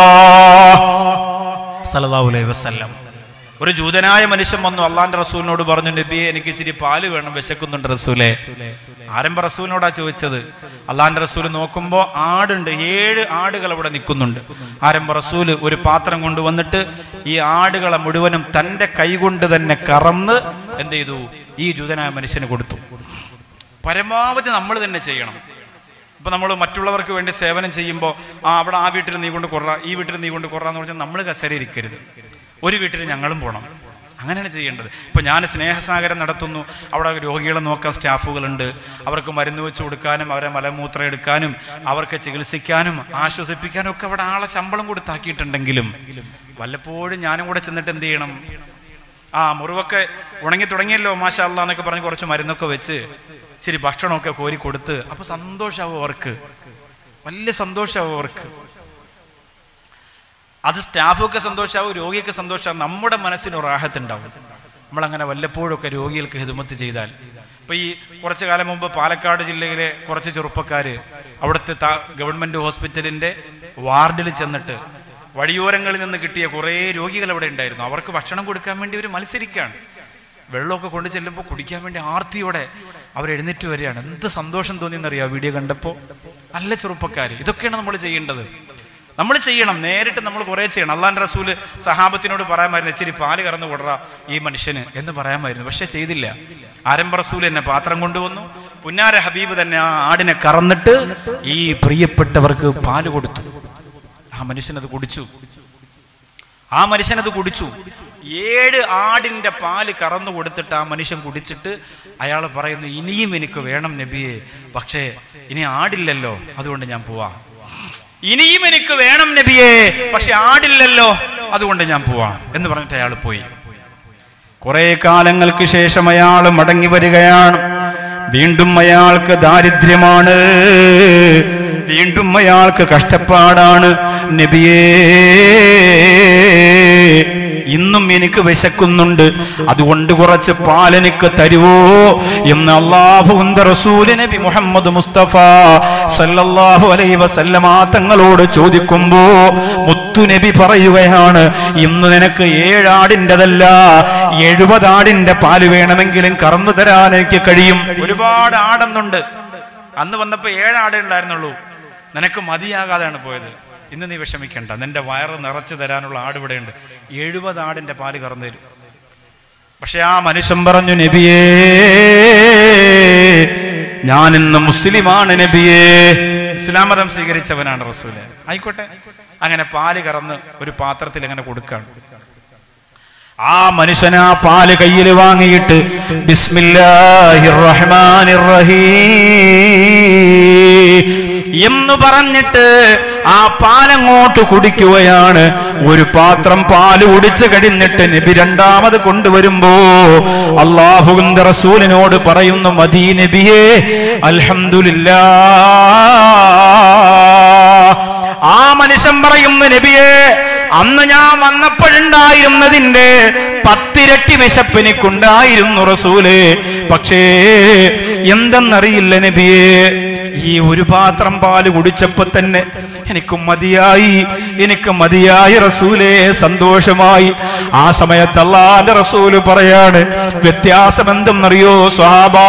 സല്ലല്ലാഹു അലൈഹി വസല്ലം ഒരു ജൂതനായ മനുഷ്യൻ വന്നു അള്ളാന്റെ റസൂലിനോട് പറഞ്ഞു നബിയെ എനിക്ക് ഇച്ചിരി പാല് വേണം വിശക്കുന്നുണ്ട് റസൂലെ ആരംഭ റസൂലിനോടാ ചോദിച്ചത് അള്ളാന്റെ റസൂൽ നോക്കുമ്പോ ആടുണ്ട് ഏഴ് ആടുകൾ അവിടെ നിൽക്കുന്നുണ്ട് ആരംഭ റസൂല് ഒരു പാത്രം കൊണ്ടുവന്നിട്ട് ഈ ആടുകളെ മുഴുവനും തന്റെ കൈകൊണ്ട് തന്നെ കറന്ന് എന്ത് ചെയ്തു ഈ ജൂതനായ മനുഷ്യന് കൊടുത്തു പരമാവധി നമ്മൾ തന്നെ ചെയ്യണം ഇപ്പൊ നമ്മൾ മറ്റുള്ളവർക്ക് വേണ്ടി സേവനം ചെയ്യുമ്പോൾ ആ അവിടെ ആ വീട്ടിൽ നീ കൊണ്ട് കുറ ഈ വീട്ടിൽ നീ കൊണ്ട് കുറ എന്ന് പറഞ്ഞാൽ നമ്മൾ കസേര ഇരിക്കരുത് ഒരു വീട്ടിൽ ഞങ്ങളും പോകണം അങ്ങനെയാണ് ചെയ്യേണ്ടത് ഇപ്പൊ ഞാൻ സ്നേഹസാഗരം നടത്തുന്നു അവിടെ രോഗികളെ നോക്കാൻ സ്റ്റാഫുകളുണ്ട് അവർക്ക് മരുന്ന് വെച്ച് കൊടുക്കാനും അവരെ മലമൂത്രം എടുക്കാനും അവർക്ക് ചികിത്സിക്കാനും ആശ്വസിപ്പിക്കാനും ഒക്കെ അവിടെ ആളെ ശമ്പളം കൊടുത്താക്കിയിട്ടുണ്ടെങ്കിലും വല്ലപ്പോഴും ഞാനും കൂടെ ചെന്നിട്ട് എന്ത് ചെയ്യണം ആ മുറിവൊക്കെ ഉണങ്ങി തുടങ്ങിയല്ലോ മാഷാ അല്ലാ എന്നൊക്കെ പറഞ്ഞ് കുറച്ച് മരുന്നൊക്കെ വെച്ച് ഇച്ചിരി ഭക്ഷണമൊക്കെ കോരി കൊടുത്ത് അപ്പൊ സന്തോഷാവും അവർക്ക് വലിയ സന്തോഷാവും അവർക്ക് അത് സ്റ്റാഫൊക്കെ സന്തോഷാവും രോഗിയൊക്കെ സന്തോഷമാവും നമ്മുടെ മനസ്സിന് റാഹത്തുണ്ടാവും നമ്മളങ്ങനെ വല്ലപ്പോഴൊക്കെ രോഗികൾക്ക് ഹിതുമത്ത് ചെയ്താൽ ഇപ്പൊ ഈ കുറച്ചു കാലം മുമ്പ് പാലക്കാട് ജില്ലയിലെ കുറച്ച് ചെറുപ്പക്കാര് അവിടുത്തെ താ- ഗവൺമെന്റ് ഹോസ്പിറ്റലിന്റെ വാർഡിൽ ചെന്നിട്ട് വഴിയോരങ്ങളിൽ നിന്ന് കിട്ടിയ കുറേ രോഗികൾ അവിടെ ഉണ്ടായിരുന്നു അവർക്ക് ഭക്ഷണം കൊടുക്കാൻ വേണ്ടി അവർ മത്സരിക്കുകയാണ് വെള്ളമൊക്കെ കൊണ്ടു ചെല്ലുമ്പോൾ കുടിക്കാൻ വേണ്ടി ആർത്തിയോടെ അവർ എഴുന്നേറ്റ് വരികയാണ് എന്ത് സന്തോഷം തോന്നിയെന്നറിയാം വീഡിയോ കണ്ടപ്പോൾ നല്ല ചെറുപ്പക്കാർ ഇതൊക്കെയാണ് നമ്മൾ ചെയ്യേണ്ടത് നമ്മൾ ചെയ്യണം നേരിട്ട് നമ്മൾ കുറേ ചെയ്യണം അള്ളാൻ റസൂല് സഹാബത്തിനോട് പറയാമായിരുന്നു ഇച്ചിരി പാല് കറന്നു കൊടുറ ഈ മനുഷ്യന് എന്ന് പറയാമായിരുന്നു പക്ഷെ ചെയ്തില്ല ആരംഭ റസൂൽ എന്നെ പാത്രം കൊണ്ടുവന്നു പുന്നാര ഹബീബ് തന്നെ ആ ആടിനെ കറന്നിട്ട് ഈ പ്രിയപ്പെട്ടവർക്ക് പാല് കൊടുത്തു ആ മനുഷ്യനത് കുടിച്ചു ആ മനുഷ്യനത് കുടിച്ചു ഏഴ് ആടിന്റെ പാല് കറന്നു കൊടുത്തിട്ട് ആ മനുഷ്യൻ കുടിച്ചിട്ട് അയാൾ പറയുന്നു ഇനിയും എനിക്ക് വേണം നബിയെ പക്ഷേ ഇനി ആടില്ലല്ലോ അതുകൊണ്ട് ഞാൻ പോവാം ഇനിയും എനിക്ക് വേണം നബിയെ പക്ഷെ ആടില്ലല്ലോ അതുകൊണ്ട് ഞാൻ പോവാം എന്ന് പറഞ്ഞിട്ട് അയാൾ പോയി കുറെ കാലങ്ങൾക്ക് ശേഷം അയാൾ മടങ്ങി വരികയാണ് വീണ്ടും അയാൾക്ക് ദാരിദ്ര്യമാണ് വീണ്ടും അയാൾക്ക് കഷ്ടപ്പാടാണ് നബിയേ ഇന്നും എനിക്ക് വിശക്കുന്നുണ്ട് അതുകൊണ്ട് കുറച്ച് പാലെനിക്ക് തരുവോ എന്ന് അള്ളാഹുവിന്റെ റസൂല് നബി മുഹമ്മദ് മുസ്തഫ സല്ലല്ലാഹു അലൈഹി വസല്ലമ തങ്ങളോട് ചോദിക്കുമ്പോ മുത്തു നബി പറയുകയാണ് ഇന്ന് നിനക്ക് ഏഴാടിൻ്റെതല്ല എഴുപതാടിന്റെ പാല് വേണമെങ്കിലും കറന്നു തരാൻ എനിക്ക് കഴിയും ഒരുപാട് ആടെന്നുണ്ട് അന്ന് വന്നപ്പോ ഏഴാടേ ഉണ്ടായിരുന്നുള്ളൂ നിനക്ക് മതിയാകാതെയാണ് പോയത് ഇന്ന് നീ വിഷമിക്കണ്ട നിന്റെ വയറ് നിറച്ചു തരാനുള്ള ആട് ഇവിടെയുണ്ട് എഴുപത് ആടിന്റെ പാല് കറന്നു തരും പക്ഷെ ആ മനുഷ്യൻ പറഞ്ഞു നബിയേ ഞാൻ ഇന്ന് മുസ്ലിമാണ് നബിയേ ഇസ്ലാം മതം സ്വീകരിച്ചവനാണ് റസൂല് ആയിക്കോട്ടെ അങ്ങനെ പാല് കറന്ന് ഒരു പാത്രത്തിൽ അങ്ങനെ കൊടുക്കാണ് ആ മനുഷ്യൻ ആ പാല് കയ്യിൽ വാങ്ങിയിട്ട് ബിസ്മില്ലാഹിർ റഹ്മാനിർ റഹീം എന്ന് പറഞ്ഞിട്ട് ആ പാലങ്ങോട്ട് കുടിക്കുകയാണ് ഒരു പാത്രം പാല് കുടിച്ചു കഴിഞ്ഞിട്ട് നബി രണ്ടാമത് കൊണ്ടുവരുമ്പോ അള്ളാഹുവിന്റെ റസൂലിനോട് പറയുന്നു മദീ നബിയേ അൽഹംദുലില്ലാ ആ മനുഷ്യൻ പറയുന്നു നബിയേ അന്ന് ഞാൻ വന്നപ്പോഴുണ്ടായിരുന്നതിന്റെ പത്തിരട്ടി വിശപ്പെനിക്കുണ്ടായിരുന്നു റസൂല് പക്ഷേ എന്തെന്നറിയില്ല നബിയേ ഈ ഒരു പാത്രം പാല് കുടിച്ചപ്പോ തന്നെ എനിക്ക് മതിയായി എനിക്ക് മതിയായി റസൂലേ സന്തോഷമായി ആ സമയത്ത് അള്ളാന്റെ റസൂല് പറയാണ് വ്യത്യാസം എന്തെന്നറിയോ സ്വാഭാ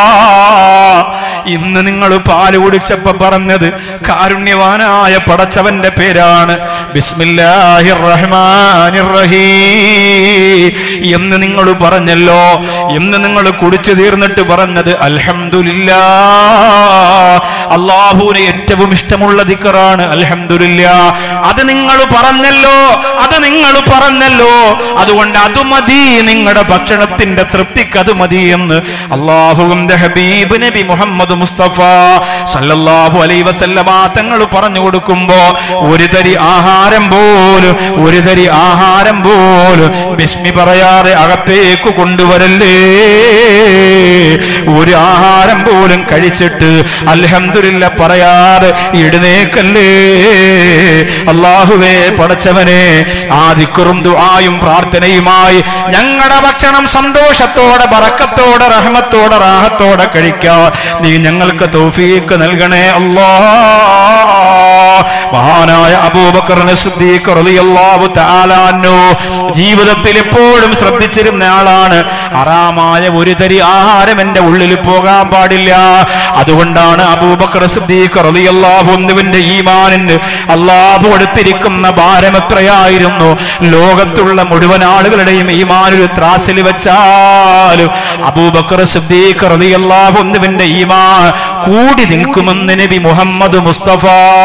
ഇന്ന് നിങ്ങൾ പാല് കുടിച്ചപ്പോ പറഞ്ഞത് കാരുണ്യവാനായ പടച്ചവന്റെ പേരാണ് ബിസ്മില്ലാഹിർ റഹ്മാനിർ റഹീം എന്ന് നിങ്ങൾ പറഞ്ഞല്ലോ എന്ന് നിങ്ങൾ കുടിച്ചു തീർന്നിട്ട് പറഞ്ഞത് അൽഹംദുലില്ലാ അള്ളാഹുവിന് ഏറ്റവും ഇഷ്ടമുള്ള ദിക്കറാണ് അൽഹംദുലില്ല അത് നിങ്ങൾ പറഞ്ഞല്ലോ അത് നിങ്ങൾ പറഞ്ഞല്ലോ അതുകൊണ്ട് അത് മതി നിങ്ങളുടെ ഭക്ഷണത്തിന്റെ തൃപ്തിക്ക് അത് മതി എന്ന് അള്ളാഹുവിന്റെ ഹബീബ് നബി മുഹമ്മദ് മുസ്തഫ സല്ലല്ലാഹു അലൈ വസല്ലമ തങ്ങൾ പറഞ്ഞു കൊടുക്കുമ്പോ ഒരു തരി ആഹാരം പോലും ഒരു തരി ആഹാരം പോലും ബിസ്മി പറയാതെ അകത്തേക്ക് കൊണ്ടുവരല്ലേ ഒരു ആഹാരം പോലും കഴിച്ചിട്ട് അൽഹംദുലില്ല പറയാതെ എഴുന്നേക്കല്ലേ അള്ളാഹുവേ പടച്ചവനെ ആ ദിക്കുറും ദുആയും പ്രാർത്ഥനയുമായി ഞങ്ങളുടെ ഭക്ഷണം സന്തോഷത്തോടെ ബറക്കത്തോടെ റഹ്മത്തോടെ റാഹത്തോടെ കഴിക്കാൻ നീ ഞങ്ങൾക്ക് തൗഫീക്ക് നൽകണേ അല്ലാ മഹാനായ അബൂബക്കറിന് സിദ്ദീഖ് റളിയല്ലാഹു തആല അൻഹു ജീവിതത്തിൽ എപ്പോഴും ശ്രദ്ധിച്ചിരുന്ന ആളാണ് ഹറാമായ ഒരു തരി ആഹാരം എന്റെ ഉള്ളിൽ പോകാൻ പാടില്ല അതുകൊണ്ടാണ് അബൂബക്കർ സിദ്ദീഖ് റളിയല്ലാഹു അൻഹുവിന്റെ ഈമാനിന് അള്ളാഹു കൊടുത്തിരിക്കുന്ന ഭാരം എത്രയായിരുന്നു ലോകത്തുള്ള മുഴുവൻ ആളുകളുടെയും ഈമാൻ ഒരു ത്രാസിൽ വെച്ചാലും അബൂബക്കർ സിദ്ദീഖ് റളിയല്ലാഹു അൻഹുവിന്റെ ഈമാൻ കൂടി നിൽക്കുമെന്ന് നബി മുഹമ്മദ് മുസ്തഫ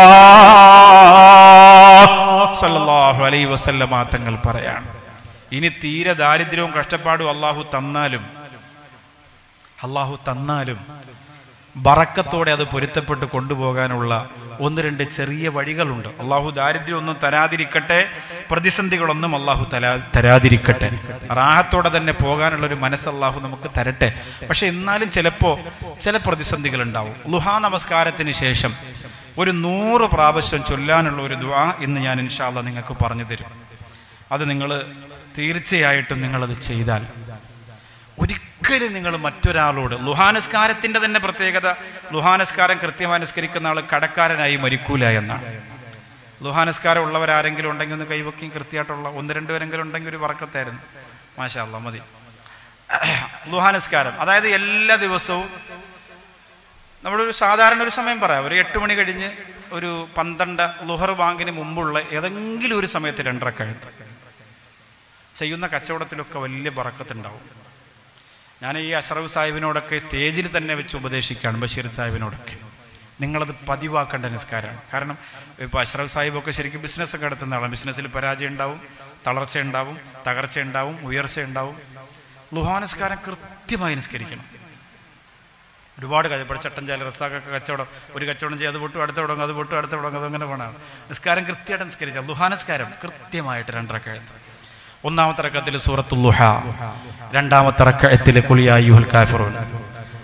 സല്ലല്ലാഹു അലൈഹി വസല്ലമ തങ്ങൾ പറയാണ് ഇനി തീരെ ദാരിദ്ര്യവും കഷ്ടപ്പാടും അള്ളാഹു തന്നാലും അള്ളാഹു തന്നാലും ബറക്കത്തോടെ അത് പൊരുത്തപ്പെട്ട് കൊണ്ടുപോകാനുള്ള ഒന്ന് രണ്ട് ചെറിയ വഴികളുണ്ട് അള്ളാഹു ദാരിദ്ര്യം ഒന്നും തരാതിരിക്കട്ടെ പ്രതിസന്ധികളൊന്നും അള്ളാഹു തരാ തരാതിരിക്കട്ടെ റാഹത്തോടെ തന്നെ പോകാനുള്ള ഒരു മനസ്സ് അള്ളാഹു നമുക്ക് തരട്ടെ പക്ഷെ എന്നാലും ചിലപ്പോൾ ചില പ്രതിസന്ധികൾ ഉണ്ടാവും ലുഹാ നമസ്കാരത്തിന് ശേഷം ഒരു നൂറ് പ്രാവശ്യം ചൊല്ലാനുള്ള ഒരു ദുആ ഇന്ന് ഞാൻ ഇൻഷാല്ല നിങ്ങൾക്ക് പറഞ്ഞു തരും അത് നിങ്ങൾ തീർച്ചയായിട്ടും നിങ്ങളത് ചെയ്താൽ ഒരിക്കലും നിങ്ങൾ മറ്റൊരാളോട് ലുഹാനസ്കാരത്തിന്റെ തന്നെ പ്രത്യേകത ലുഹാനസ്കാരം കൃത്യമായി നിസ്കരിക്കുന്ന ആൾ കടക്കാരനായി മരിക്കൂല എന്നാണ് ലുഹാനസ്കാരം ഉള്ളവരാരെങ്കിലും ഉണ്ടെങ്കിൽ ഒന്ന് കൈവക്കിയും കൃത്യമായിട്ടുള്ള ഒന്ന് രണ്ടുപേരെങ്കിലും ഉണ്ടെങ്കിൽ ഒരു വറക്കത്തായിരുന്നു മാഷാ അല്ലാ മതി ലുഹാനസ്കാരം അതായത് എല്ലാ ദിവസവും നമ്മളൊരു സാധാരണ ഒരു സമയം പറയാം ഒരു എട്ട് മണി കഴിഞ്ഞ് ഒരു പന്ത്രണ്ട് ലുഹർ ബാങ്കിന് മുമ്പുള്ള ഏതെങ്കിലും ഒരു സമയത്ത് രണ്ടരക്കഴുത്ത് ചെയ്യുന്ന കച്ചവടത്തിലൊക്കെ വലിയ ബറക്കത്തുണ്ടാവും ഞാൻ ഈ അഷ്റഫ് സാഹിബിനോടൊക്കെ സ്റ്റേജിൽ തന്നെ വെച്ച് ഉപദേശിക്കുകയാണ് ബഷീർ സാഹിബിനോടൊക്കെ നിങ്ങളത് പതിവാക്കേണ്ട നിസ്കാരമാണ് കാരണം ഇപ്പോൾ അഷ്റഫ് സാഹിബൊക്കെ ശരിക്കും ബിസിനസ്സൊക്കെ നടത്തുന്ന ആളാണ് ബിസിനസ്സിൽ പരാജയം ഉണ്ടാവും തളർച്ച ഉണ്ടാവും തകർച്ച ഉണ്ടാവും ഉയർച്ച ഉണ്ടാവും ലുഹാനസ്കാരം കൃത്യമായി നിസ്കരിക്കണം ഒരുപാട് കച്ചവടം ചട്ടഞ്ചാല റസാക്കൊക്കെ കച്ചവടം ഒരു കച്ചവടം ചെയ്ത് അത് പൊട്ടും അടുത്ത തുടങ്ങും അത് പൊട്ടും അടുത്ത തുടങ്ങും അതങ്ങനെ പോകണം നിസ്കാരം കൃത്യമായിട്ട് നിസ്കരിച്ചാൽ ലുഹാനസ്കാരം കൃത്യമായിട്ട് രണ്ടരക്കഴത്ത് ഒന്നാമത്തെ റക്കത്തിൽ സൂറത്തുൽ ലുഹ രണ്ടാമത്തെ റക്കത്തിൽ കുളിയായുൽ കാഫിറൂൻ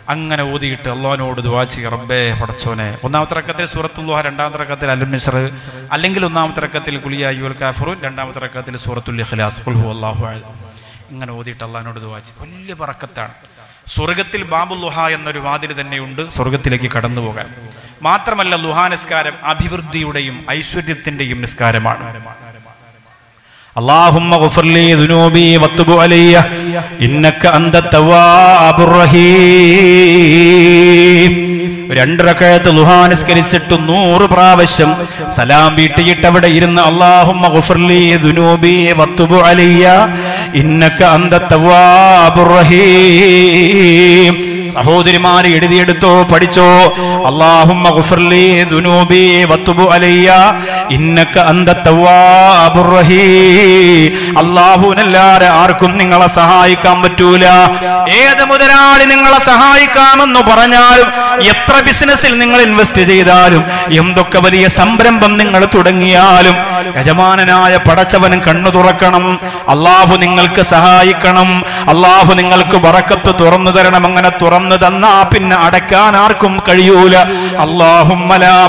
അങ്ങനെ ഊതിയിട്ട് അള്ളഹാനോട് ദുവാ ചെയ്യുക റബ്ബേ പടച്ചോനെ ഒന്നാമത്തെ റക്കത്തിൽ സൂറത്തുല്ലുഹ രണ്ടാമത്തെ റക്കത്തിൽ അലുമിസർ അല്ലെങ്കിൽ ഒന്നാമത്തെ റക്കത്തിൽ കുലിയായുൽ കാഫറുൻ രണ്ടാമത്തെ റക്കത്തിൽ സൂറത്തുൽ ഇഖ്ലാസ് ഖുൽ ഹു അല്ലാഹു അഹദ് ഇങ്ങനെ ഓതിയിട്ട് അള്ളഹാനോട് ദുവാ ചെയ്യും വലിയ പറക്കത്താണ് സ്വർഗത്തിൽ ബാബുൽ ലുഹ എന്നൊരു വാതിൽ തന്നെയുണ്ട് സ്വർഗത്തിലേക്ക് കടന്നു പോകാൻ മാത്രമല്ല ലുഹാ നിസ്കാരം അഭിവൃദ്ധിയുടെയും ഐശ്വര്യത്തിന്റെയും നിസ്കാരമാണ് اللهم اغفر لي ذنوبي وتب علي انك انت التواب الرحيم രണ്ടരക്കഴത്ത് ലുഹാനിസ്കരിച്ചിട്ട് നൂറ് പ്രാവശ്യം സലാം വീട്ടിയിട്ട് അവിടെ ഇരുന്ന് അള്ളാഹുമ്മ ഗുഫർലി ദുനൂബി വത്തുബു അലിയ ഇന്നക അന്ത തവ്വാബുർ റഹീം സഹോദരിമാര് എഴുതിയെടുത്തോ പഠിച്ചോ അള്ളാഹുമ്മ ഗുഫർലി ദുനൂബി വത്തുബു അലയ്യ ഇന്നക അന്ത തവ്വാബുർ റഹീം അള്ളാഹുവിനല്ലാതെ ആർക്കും നിങ്ങളെ സഹായിക്കാൻ പറ്റൂല ഏത് മുതലാളി നിങ്ങളെ സഹായിക്കാമെന്ന് പറഞ്ഞാലും എത്ര ബിസിനസ്സിൽ നിങ്ങൾ ഇൻവെസ്റ്റ് ചെയ്താലും എന്തൊക്കെ വലിയ സംരംഭം നിങ്ങൾ തുടങ്ങിയാലും യജമാനനായ പടച്ചവനും കണ്ണു തുറക്കണം അള്ളാഹു നിങ്ങൾക്ക് സഹായിക്കണം അള്ളാഹു നിങ്ങൾക്ക് വറക്കത്ത് തുറന്നു തരണം അങ്ങനെ തുറന്നു തന്നാ പിന്നെ അടയ്ക്കാൻ ആർക്കും കഴിയൂല അള്ളാഹും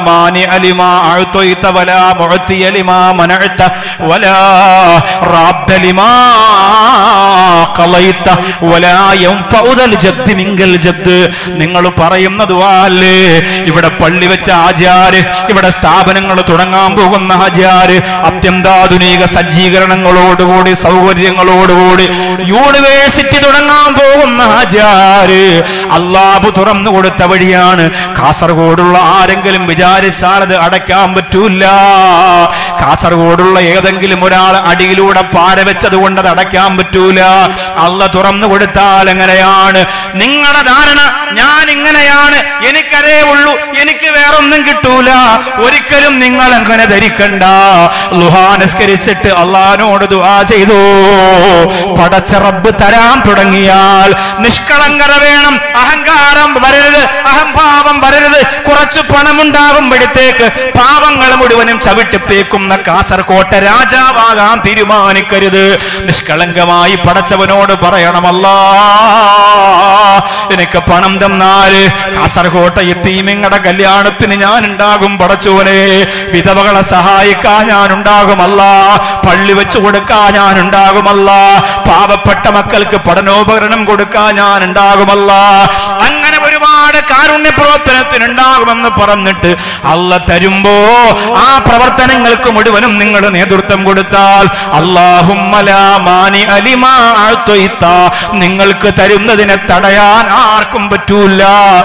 നിങ്ങൾ പറയുന്നത് അല്ലേ ഇവിടെ പള്ളി വെച്ച ആചാര് ഇവിടെ സ്ഥാപനങ്ങൾ തുടങ്ങാൻ പോകുന്ന ആചാര് അത്യന്താധുനിക സജ്ജീകരണങ്ങളോടുകൂടി സൗകര്യങ്ങളോടുകൂടി യൂണിവേഴ്സിറ്റി തുടങ്ങാൻ പോകുന്ന ആചാര് അള്ളാബു തുറന്നു കൊടുത്ത വഴിയാണ് കാസർഗോഡുള്ള ആരെങ്കിലും വിചാരിച്ചാൽ അത് അടയ്ക്കാൻ പറ്റൂല കാസർഗോഡുള്ള ഏതെങ്കിലും ഒരാൾ അടിയിലൂടെ പാര വെച്ചത് കൊണ്ട് അത് അടയ്ക്കാൻ പറ്റൂല അള്ള തുറന്നു കൊടുത്താൽ എങ്ങനെയാണ് നിങ്ങളുടെ ധാരണ ഞാൻ ഇങ്ങനെയാണ് എനിക്കതേ ഉള്ളൂ എനിക്ക് വേറൊന്നും കിട്ടൂല ഒരിക്കലും നിങ്ങൾ അങ്ങനെ ധരിക്കണ്ട ലുഹാനസ്കരിച്ചിട്ട് അള്ളഹാനോട് ദുആ ചെയ്തു പടച്ച റബ്ബ് തരാൻ തുടങ്ങിയാൽ നിഷ്കളങ്കത വേണം അഹങ്കാരം വരരുത് അഹംഭാവം വരരുത് കുറച്ച് പണമുണ്ടാകുമ്പോഴത്തേക്ക് പാവങ്ങൾ മുഴുവനും ചവിട്ടിപ്പേക്കുന്ന കാസർകോട്ട രാജാവാകാൻ തീരുമാനിക്കരുത് നിഷ്കളങ്കമായി പടച്ചവനോട് പറയണമല്ലാ എനിക്ക് പണം തന്നാല് കാസർകോട്ട എത്തീമിങ്ങടെ കല്യാണത്തിന് ഞാൻ ഉണ്ടാകും പടച്ചോനെ വിധവകളെ സഹായിക്കാൻ ഞാൻ ഉണ്ടാകുമല്ല പള്ളി വെച്ചു കൊടുക്കാൻ ഞാൻ ഉണ്ടാകുമല്ല പാവപ്പെട്ട മക്കൾക്ക് പഠനോപകരണം കൊടുക്കാൻ ഞാൻ ഉണ്ടാകുമല്ല അങ്ങനെ ഒരുപാട് കാരുണ്യ പ്രവർത്തനത്തിനുണ്ടാകുമെന്ന് പറഞ്ഞിട്ട് അല്ല തരുമ്പോ ആ പ്രവർത്തനങ്ങൾക്ക് മുഴുവനും നിങ്ങൾ നേതൃത്വം കൊടുത്താൽ അള്ളാഹുമാനി അലിമാ നിങ്ങൾക്ക് തരുന്നതിനെ തടയാൻ ആർക്കും പറ്റൂല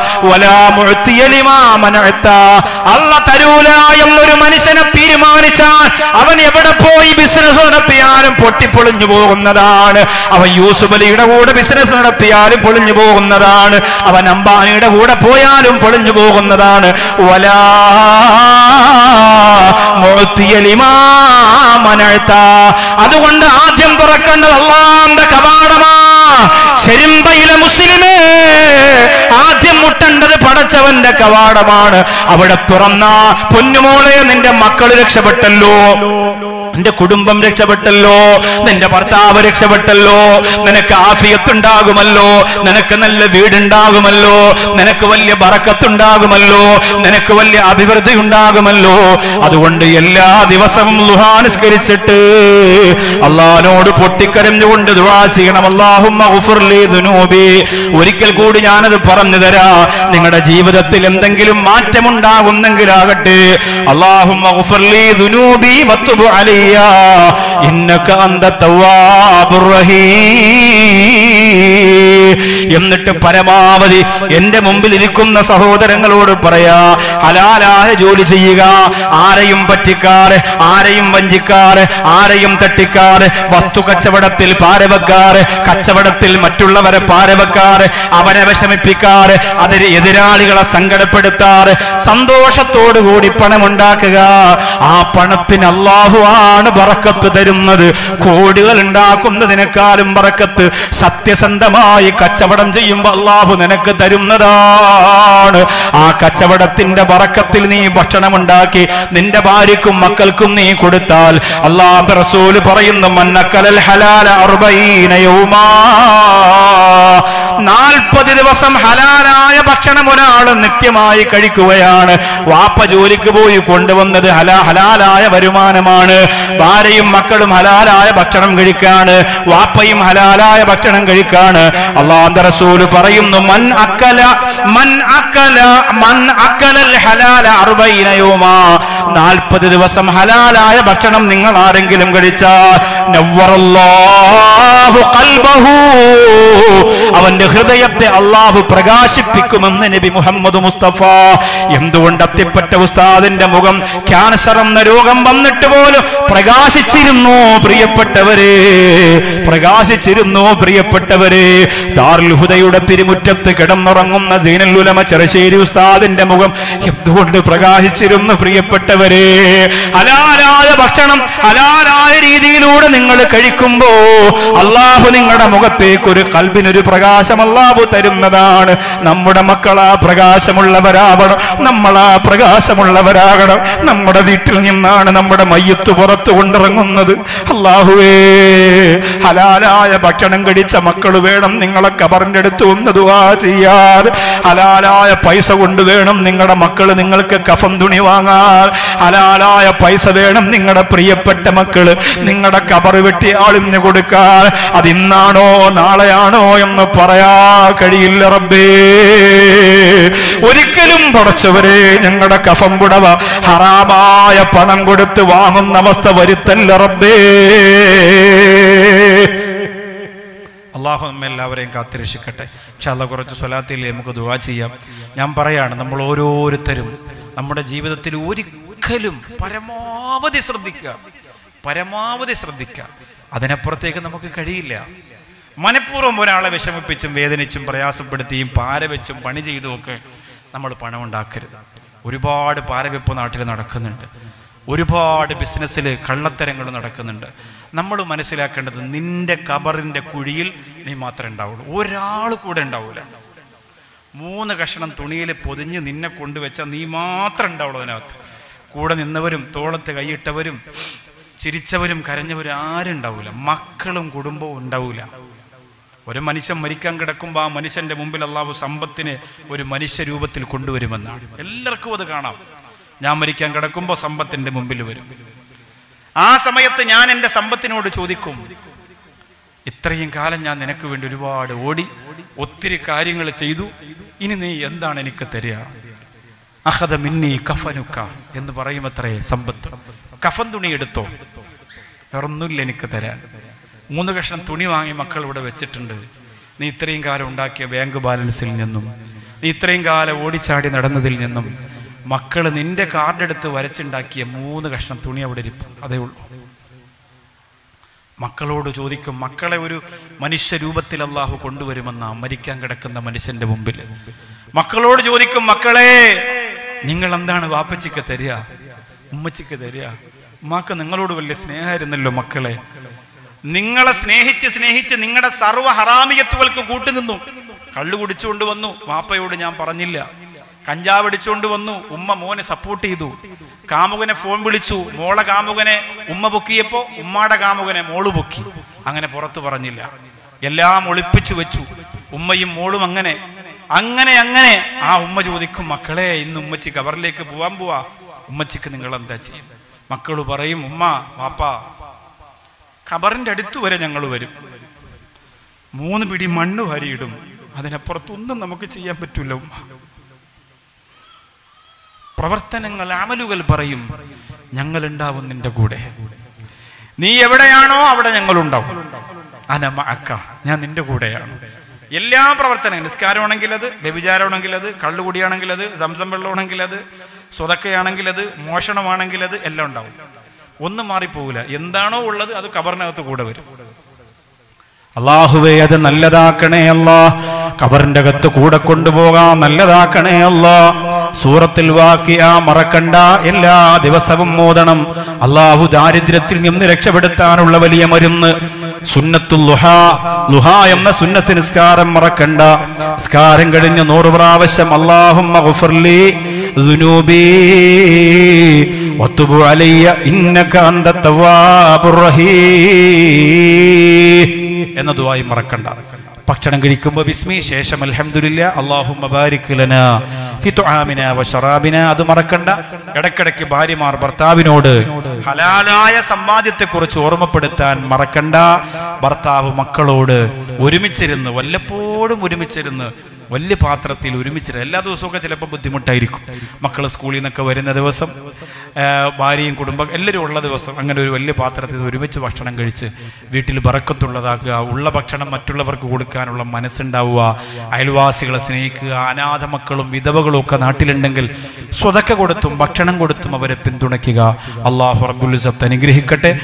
അല്ല തരൂല എന്നൊരു മനുഷ്യനെ തീരുമാനിച്ചാൽ അവൻ എവിടെ പോയി ബിസിനസ് നടത്തിയാലും പൊട്ടിപ്പൊളിഞ്ഞു പോകുന്നതാണ് അവൻ യൂസുഫ് അലിയുടെ കൂടെ ബിസിനസ് നടത്തിയാലും പൊളിഞ്ഞു പോകുന്നതാണ് അവൻ അംബാനിയുടെ കൂടെ പോയാലും പൊളിഞ്ഞു പോകുന്നതാണ് വലാ അതുകൊണ്ട് ആദ്യം തുറക്കേണ്ടത് അള്ളാന്റെ കവാടമാ ശരിമ്പയിലെ മുസ്ലിമേ ആദ്യം മുട്ടേണ്ടത് പടച്ചവന്റെ കവാടമാണ് അവിടെ തുറന്ന പൊന്നുമോളെ നിന്റെ മക്കൾ രക്ഷപ്പെട്ടല്ലോ നിന്റെ കുടുംബം രക്ഷപ്പെട്ടല്ലോ നിന്റെ ഭർത്താവ് രക്ഷപ്പെട്ടല്ലോ നിനക്ക് ആഫിയത്തുണ്ടാകുമല്ലോ നിനക്ക് നല്ല വീടുണ്ടാകുമല്ലോ നിനക്ക് വലിയ ബറക്കത്തുണ്ടാകുമല്ലോ നിനക്ക് വലിയ അഭിവൃദ്ധി ഉണ്ടാകുമല്ലോ അതുകൊണ്ട് എല്ലാ ദിവസവും ലുഹാനുസ്കരിച്ചിട്ട് അള്ളഹാനോട് പൊട്ടിക്കരഞ്ഞുകൊണ്ട് ദുആ ചെയ്യണം അല്ലാഹുമ്മ ഗുഫിർലി ദുനൂബി ഒരിക്കൽ കൂടി ഞാനത് പറഞ്ഞു തരാ നിങ്ങളുടെ ജീവിതത്തിൽ എന്തെങ്കിലും മാറ്റമുണ്ടാകുന്നെങ്കിലാകട്ടെ അല്ലാഹുമ്മ ഗുഫിർലി ദുനൂബി വത്തുബു അലൈ ഇന്നക അന്ത തവ്വാബുർ എന്നിട്ട് പരമാവധി എന്റെ മുമ്പിൽ ഇരിക്കുന്ന സഹോദരങ്ങളോട് പറയാ ഹലാലായ ജോലി ചെയ്യുക ആരെയും പറ്റിക്കാറ് ആരെയും വഞ്ചിക്കാറ് ആരെയും തട്ടിക്കാറ് വസ്തു കച്ചവടത്തിൽ പാരവെക്കാറ് കച്ചവടത്തിൽ മറ്റുള്ളവരെ പാരവെക്കാറ് അവരെ വിഷമിപ്പിക്കാറ് അതിന് എതിരാളികളെ സങ്കടപ്പെടുത്താറ് സന്തോഷത്തോടുകൂടി പണമുണ്ടാക്കുക ആ പണത്തിന് അള്ളാഹു ആണ് ബറക്കത്ത് തരുന്നത് കോടികൾ ഉണ്ടാക്കുന്നതിനേക്കാളും ബറക്കത്ത് സത്യസന്ധമായി കച്ചവടം ചെയ്യുമ്പോൾ അള്ളാഹു നിനക്ക് തരുന്നതാണ് ആ കച്ചവടത്തിന്റെ ബറക്കത്തിൽ നീ ഭക്ഷണമുണ്ടാക്കി നിന്റെ ഭാര്യക്കും മക്കൾക്കും നീ കൊടുത്താൽ അള്ളാഹ് റസൂല് പറയുന്നു മന്നക്കലൽ ഹലാല അറുബൈന യൗമാ നാൽപ്പത് ദിവസം ഹലാലായ ഭക്ഷണം ഒരാൾ നിത്യമായി കഴിക്കുകയാണ് വാപ്പ ജോലിക്ക് പോയി കൊണ്ടുവന്നത് ഹലാ ഹലാലായ വരുമാനമാണ് ഭാര്യയും മക്കളും ഹലാലായ ഭക്ഷണം കഴിക്കാണ് വാപ്പയും ഹലാലായ ഭക്ഷണം കഴിക്കാണ് അള്ളാഹ് റസൂല് പറയുന്നു മൻ അക്കല മൻ അക്കല മൻ അക്കലൽ ഹലാല അറുബൈന യൗമാ നാൽപ്പത് ദിവസം ഹലാലായ ഭക്ഷണം നിങ്ങൾ ആരെങ്കിലും കഴിച്ചാൽ നവ്വറല്ലാഹു ഖൽബഹു അവന്റെ ഹൃദയത്തെ അള്ളാഹു പ്രകാശിപ്പിക്കുമെന്ന് നബി മുഹമ്മദ് മുസ്തഫ എന്തുകൊണ്ട് അത്തിപ്പറ്റ ഉസ്താദിന്റെ മുഖം ക്യാൻസർ എന്ന രോഗം വന്നിട്ട് പോലും പ്രകാശിച്ചിരുന്നു പ്രിയപ്പെട്ടവരെ പ്രകാശിച്ചിരുന്നു പ്രിയപ്പെട്ടവരെ ദാറുൽ ഹുദയുടെ തിരുമുറ്റത്ത് കിടന്നുറങ്ങുന്ന സീനൽ ഉലമ ചെറുശ്ശേരി ഉസ്താദിന്റെ മുഖം എന്തുകൊണ്ട് പ്രകാശിച്ചിരുന്നു പ്രിയപ്പെട്ടവരെ ഹലാലായ ഭക്ഷണം ഹലാലായ രീതിയിലൂടെ നിങ്ങൾ കഴിക്കുമ്പോ അള്ളാഹു നിങ്ങളുടെ മുഖത്തേക്ക് ഒരു കൽബിനൊരു പ്രകാശം അള്ളാഹു തരുന്നതാണ് നമ്മുടെ മക്കൾ ആ പ്രകാശമുള്ളവരാവണം നമ്മൾ ആ പ്രകാശമുള്ളവരാകണം നമ്മുടെ വീട്ടിൽ നിന്നാണ് നമ്മുടെ മയ്യത്ത് പുറത്തു കൊണ്ടിറങ്ങുന്നത് അള്ളാഹുവേ ഹലാലായ ഭക്ഷണം കഴിച്ച മക്കൾ വേണം നിങ്ങളെ കബറിന്റെ അടുത്ത് ഒന്ന് ദുആ ചെയ്യാൻ ഹലാലായ പൈസ കൊണ്ട് വേണം നിങ്ങളുടെ മക്കൾ നിങ്ങൾക്ക് കഫം തുണി വാങ്ങാൻ ഹലാലായ പൈസ വേണം നിങ്ങളുടെ പ്രിയപ്പെട്ട മക്കള് നിങ്ങളുടെ കബറ് വെട്ടി ആളിഞ്ഞു കൊടുക്കാൻ അതിന്നാണോ നാളെയാണോ എന്ന് പറയാ കഴിയില്ല റബ്ബേ ഒരിക്കലും പടച്ചവരെ ഞങ്ങളുടെ കഫം പുടവ ഹറാമായ പണം കൊടുത്ത് വാങ്ങുന്ന അവസ്ഥ വരുത്തല്ല റബ്ബേ അള്ളാഹു നമ്മെ എല്ലാവരെയും കാത്തിരക്ഷിക്കട്ടെ പക്ഷെ കുറച്ച് സ്വലാത്തിൽ നമുക്ക് ദുവാ ചെയ്യാം ഞാൻ പറയാണ് നമ്മൾ ഓരോരുത്തരും നമ്മുടെ ജീവിതത്തിൽ ഒരിക്കലും പരമാവധി ശ്രദ്ധിക്കുക പരമാവധി ശ്രദ്ധിക്കുക അതിനപ്പുറത്തേക്ക് നമുക്ക് കഴിയില്ല മനഃപൂർവ്വം ഒരാളെ വിഷമിപ്പിച്ചും വേദനിച്ചും പ്രയാസപ്പെടുത്തിയും പാര വെച്ചും പണി ചെയ്തുമൊക്കെ നമ്മൾ പണം ഉണ്ടാക്കരുത് ഒരുപാട് പാരവെപ്പ് നാട്ടിൽ നടക്കുന്നുണ്ട് ഒരുപാട് ബിസിനസ്സിൽ കള്ളത്തരങ്ങൾ നടക്കുന്നുണ്ട് നമ്മൾ മനസ്സിലാക്കേണ്ടത് നിന്റെ കബറിന്റെ കുഴിയിൽ നീ മാത്രമേ ഉണ്ടാവുള്ളൂ ഒരാൾ കൂടെ ഉണ്ടാവില്ല മൂന്ന് കഷണം തുണിയിൽ പൊതിഞ്ഞ് നിന്നെ കൊണ്ടുവച്ച നീ മാത്രം ഉണ്ടാവുള്ളൂ അതിനകത്ത് കൂടെ നിന്നവരും തോളത്ത് കൈയിട്ടവരും ചിരിച്ചവരും കരഞ്ഞവരും ആരും ഉണ്ടാവില്ല മക്കളും കുടുംബവും ഉണ്ടാവില്ല ഒരു മനുഷ്യൻ മരിക്കാൻ കിടക്കുമ്പോൾ ആ മനുഷ്യന്റെ മുമ്പിൽ അള്ളാഹു സമ്പത്തിനെ ഒരു മനുഷ്യ രൂപത്തിൽ കൊണ്ടുവരുമെന്നാണ് എല്ലാവർക്കും അത് കാണാം ഞാൻ മരിക്കാൻ കിടക്കുമ്പോൾ സമ്പത്തിന്റെ മുമ്പിൽ വരും ആ സമയത്ത് ഞാൻ എൻ്റെ സമ്പത്തിനോട് ചോദിക്കും ഇത്രയും കാലം ഞാൻ നിനക്ക് വേണ്ടി ഒരുപാട് ഓടി ഒത്തിരി കാര്യങ്ങൾ ചെയ്തു ഇനി നീ എന്താണ് എനിക്ക് തരിക അഹദ മിന്നി കഫനുക്ക എന്ന് പറയുമത്രേ സമ്പത്ത് കഫൻ തുണി എടുത്തോ വേറൊന്നുമില്ല എനിക്ക് തരാൻ മൂന്ന് കഷ്ണം തുണി വാങ്ങി മക്കൾ ഇവിടെ വെച്ചിട്ടുണ്ട് നീ ഇത്രയും കാലം ഉണ്ടാക്കിയ ബാങ്ക് ബാലൻസിൽ നിന്നും നീ ഇത്രയും കാലം ഓടിച്ചാടി നടന്നതിൽ നിന്നും മക്കൾ നിന്റെ കാർഡ് എടുത്ത് വരച്ചുണ്ടാക്കിയ മൂന്ന് കഷ്ണം തുണി അവിടെ ഇരിപ്പും അതേ ഉള്ളൂ മക്കളോട് ചോദിക്കും മക്കളെ ഒരു മനുഷ്യ രൂപത്തിൽ അള്ളാഹു കൊണ്ടുവരുമെന്ന മരിക്കാൻ കിടക്കുന്ന മനുഷ്യന്റെ മുമ്പിൽ മക്കളോട് ചോദിക്കും മക്കളെ നിങ്ങൾ എന്താണ് വാപ്പച്ചിക്ക് തരിക ഉമ്മച്ചിക്ക് തരിക ഉമ്മാക്ക് നിങ്ങളോട് വലിയ സ്നേഹമായിരുന്നല്ലോ മക്കളെ നിങ്ങളെ സ്നേഹിച്ച് സ്നേഹിച്ച് നിങ്ങളുടെ സർവ്വ ഹറാമിയത്തുകൾക്ക് കൂട്ടുനിന്നു കള്ളു കുടിച്ചുകൊണ്ട് വന്നു വാപ്പയോട് ഞാൻ പറഞ്ഞില്ല കഞ്ചാവ് അടിച്ചുകൊണ്ട് വന്നു ഉമ്മ മോനെ സപ്പോർട്ട് ചെയ്തു കാമുകനെ ഫോൺ വിളിച്ചു മോളെ കാമുകനെ ഉമ്മ പൊക്കിയപ്പോ ഉമ്മാടെ കാമുകനെ മോള് പൊക്കി അങ്ങനെ പുറത്തു പറഞ്ഞില്ല എല്ലാം ഒളിപ്പിച്ചു വെച്ചു ഉമ്മയും മോളും അങ്ങനെ അങ്ങനെ അങ്ങനെ ആ ഉമ്മ ചോദിക്കും മക്കളെ ഇന്ന് ഉമ്മച്ചി കവറിലേക്ക് പോവാൻ പോവാ ഉമ്മച്ചിക്ക് നിങ്ങൾ എന്താ ചെയ്യും മക്കള് പറയും ഉമ്മ വാപ്പ ഖബറിന്റെ അടുത്ത് വരെ ഞങ്ങൾ വരും മൂന്ന് പിടി മണ്ണ് വാരിയിടും അതിനപ്പുറത്തൊന്നും നമുക്ക് ചെയ്യാൻ പറ്റൂല ഉമ്മ പ്രവർത്തനങ്ങൾ അമലുകൾ പറയും ഞങ്ങൾ ഉണ്ടാവും നിന്റെ കൂടെ നീ എവിടെയാണോ അവിടെ ഞങ്ങൾ ഉണ്ടാവും അനമ അക്ക ഞാൻ നിന്റെ കൂടെയാണ് എല്ലാ പ്രവർത്തനങ്ങളും നിസ്കാരമാണെങ്കിൽ അത് വ്യഭിചാരമാണെങ്കിൽ അത് കള്ളുകുടിയാണെങ്കിൽ അത് സംസം വെള്ളമാണെങ്കിൽ അത് സ്വതക്കയാണെങ്കിൽ അത് മോഷണമാണെങ്കിൽ അത് എല്ലാം ഉണ്ടാവും ഒന്നും മാറിപ്പോകില്ല എന്താണോ ഉള്ളത് അത് കബറിനകത്ത് കൂടെ വരും അള്ളാഹുവേ അത് നല്ലതാക്കണേ അല്ലാ കബറിന്റെ അകത്ത് കൂടെ കൊണ്ടുപോകാൻ നല്ലതാക്കണേ അല്ലാ സൂറത്തിൽ വാക്കിയ മറക്കണ്ട എല്ലാ ദിവസവും മോദണം അള്ളാഹു ദാരിദ്ര്യത്തിൽ നിന്ന് രക്ഷപ്പെടുത്താനുള്ള വലിയ മരുന്ന് സുന്നത്തുൽ ലുഹ ലുഹ എന്ന സുന്നത്ത് നിസ്കാരം മറക്കണ്ട നിസ്കാരം കഴിഞ്ഞ് നൂറ് പ്രാവശ്യം അള്ളാഹും വത്തുബു അലയ്യ ഇന്നക അന്ത തവ്വാബുർ റഹീം എന്ന ദുആയി മറക്കണ്ട ഭക്ഷണം കഴിക്കുമ്പോൾ ബിസ്മി ശേഷം അൽഹംദുലില്ലാ അല്ലാഹുമ്മ ബാരിക് ലനാ ഫി തുആമിന വ ശറാബിന അത് മറക്കണ്ട ഇടയ്ക്കിടയ്ക്ക് ഭാര്യമാർ ഭർത്താവിനോട് ഹലാലായ സമ്പാദ്യത്തെക്കുറിച്ച് ഓർമ്മപ്പെടുത്താൻ മറക്കണ്ട ഭർത്താവ് മക്കളോട് ഒരുമിച്ചിരുന്ന് വല്ലപ്പോഴും ഒരുമിച്ചിരുന്ന് വലിയ പാത്രത്തിൽ ഒരുമിച്ചിരുന്ന് എല്ലാ ദിവസമൊക്കെ ചിലപ്പോൾ ബുദ്ധിമുട്ടായിരിക്കും മക്കൾ സ്കൂളിൽ നിന്നൊക്കെ വരുന്ന ദിവസം ആ, ഭാര്യയും കുടുംബം എല്ലാവരും ഉള്ള ദിവസം അങ്ങനെ ഒരു വലിയ പാത്രത്തിൽ ഒരുമിച്ച് ഭക്ഷണം കഴിച്ച് വീട്ടിൽ ബറക്കത്തുള്ളതാക്കുക ഉള്ള ഭക്ഷണം മറ്റുള്ളവർക്ക് കൊടുക്കാനുള്ള മനസ്സുണ്ടാവുക അയൽവാസികളെ സ്നേഹിക്കുക അനാഥ മക്കളും വിധവകളും ഒക്കെ നാട്ടിലുണ്ടെങ്കിൽ സ്വതക്ക കൊടുത്തും ഭക്ഷണം കൊടുത്തും അവരെ പിന്തുണയ്ക്കുക അള്ളാഹു റബ്ബുൽ ഇസ്സത്ത് അനുഗ്രഹിക്കട്ടെ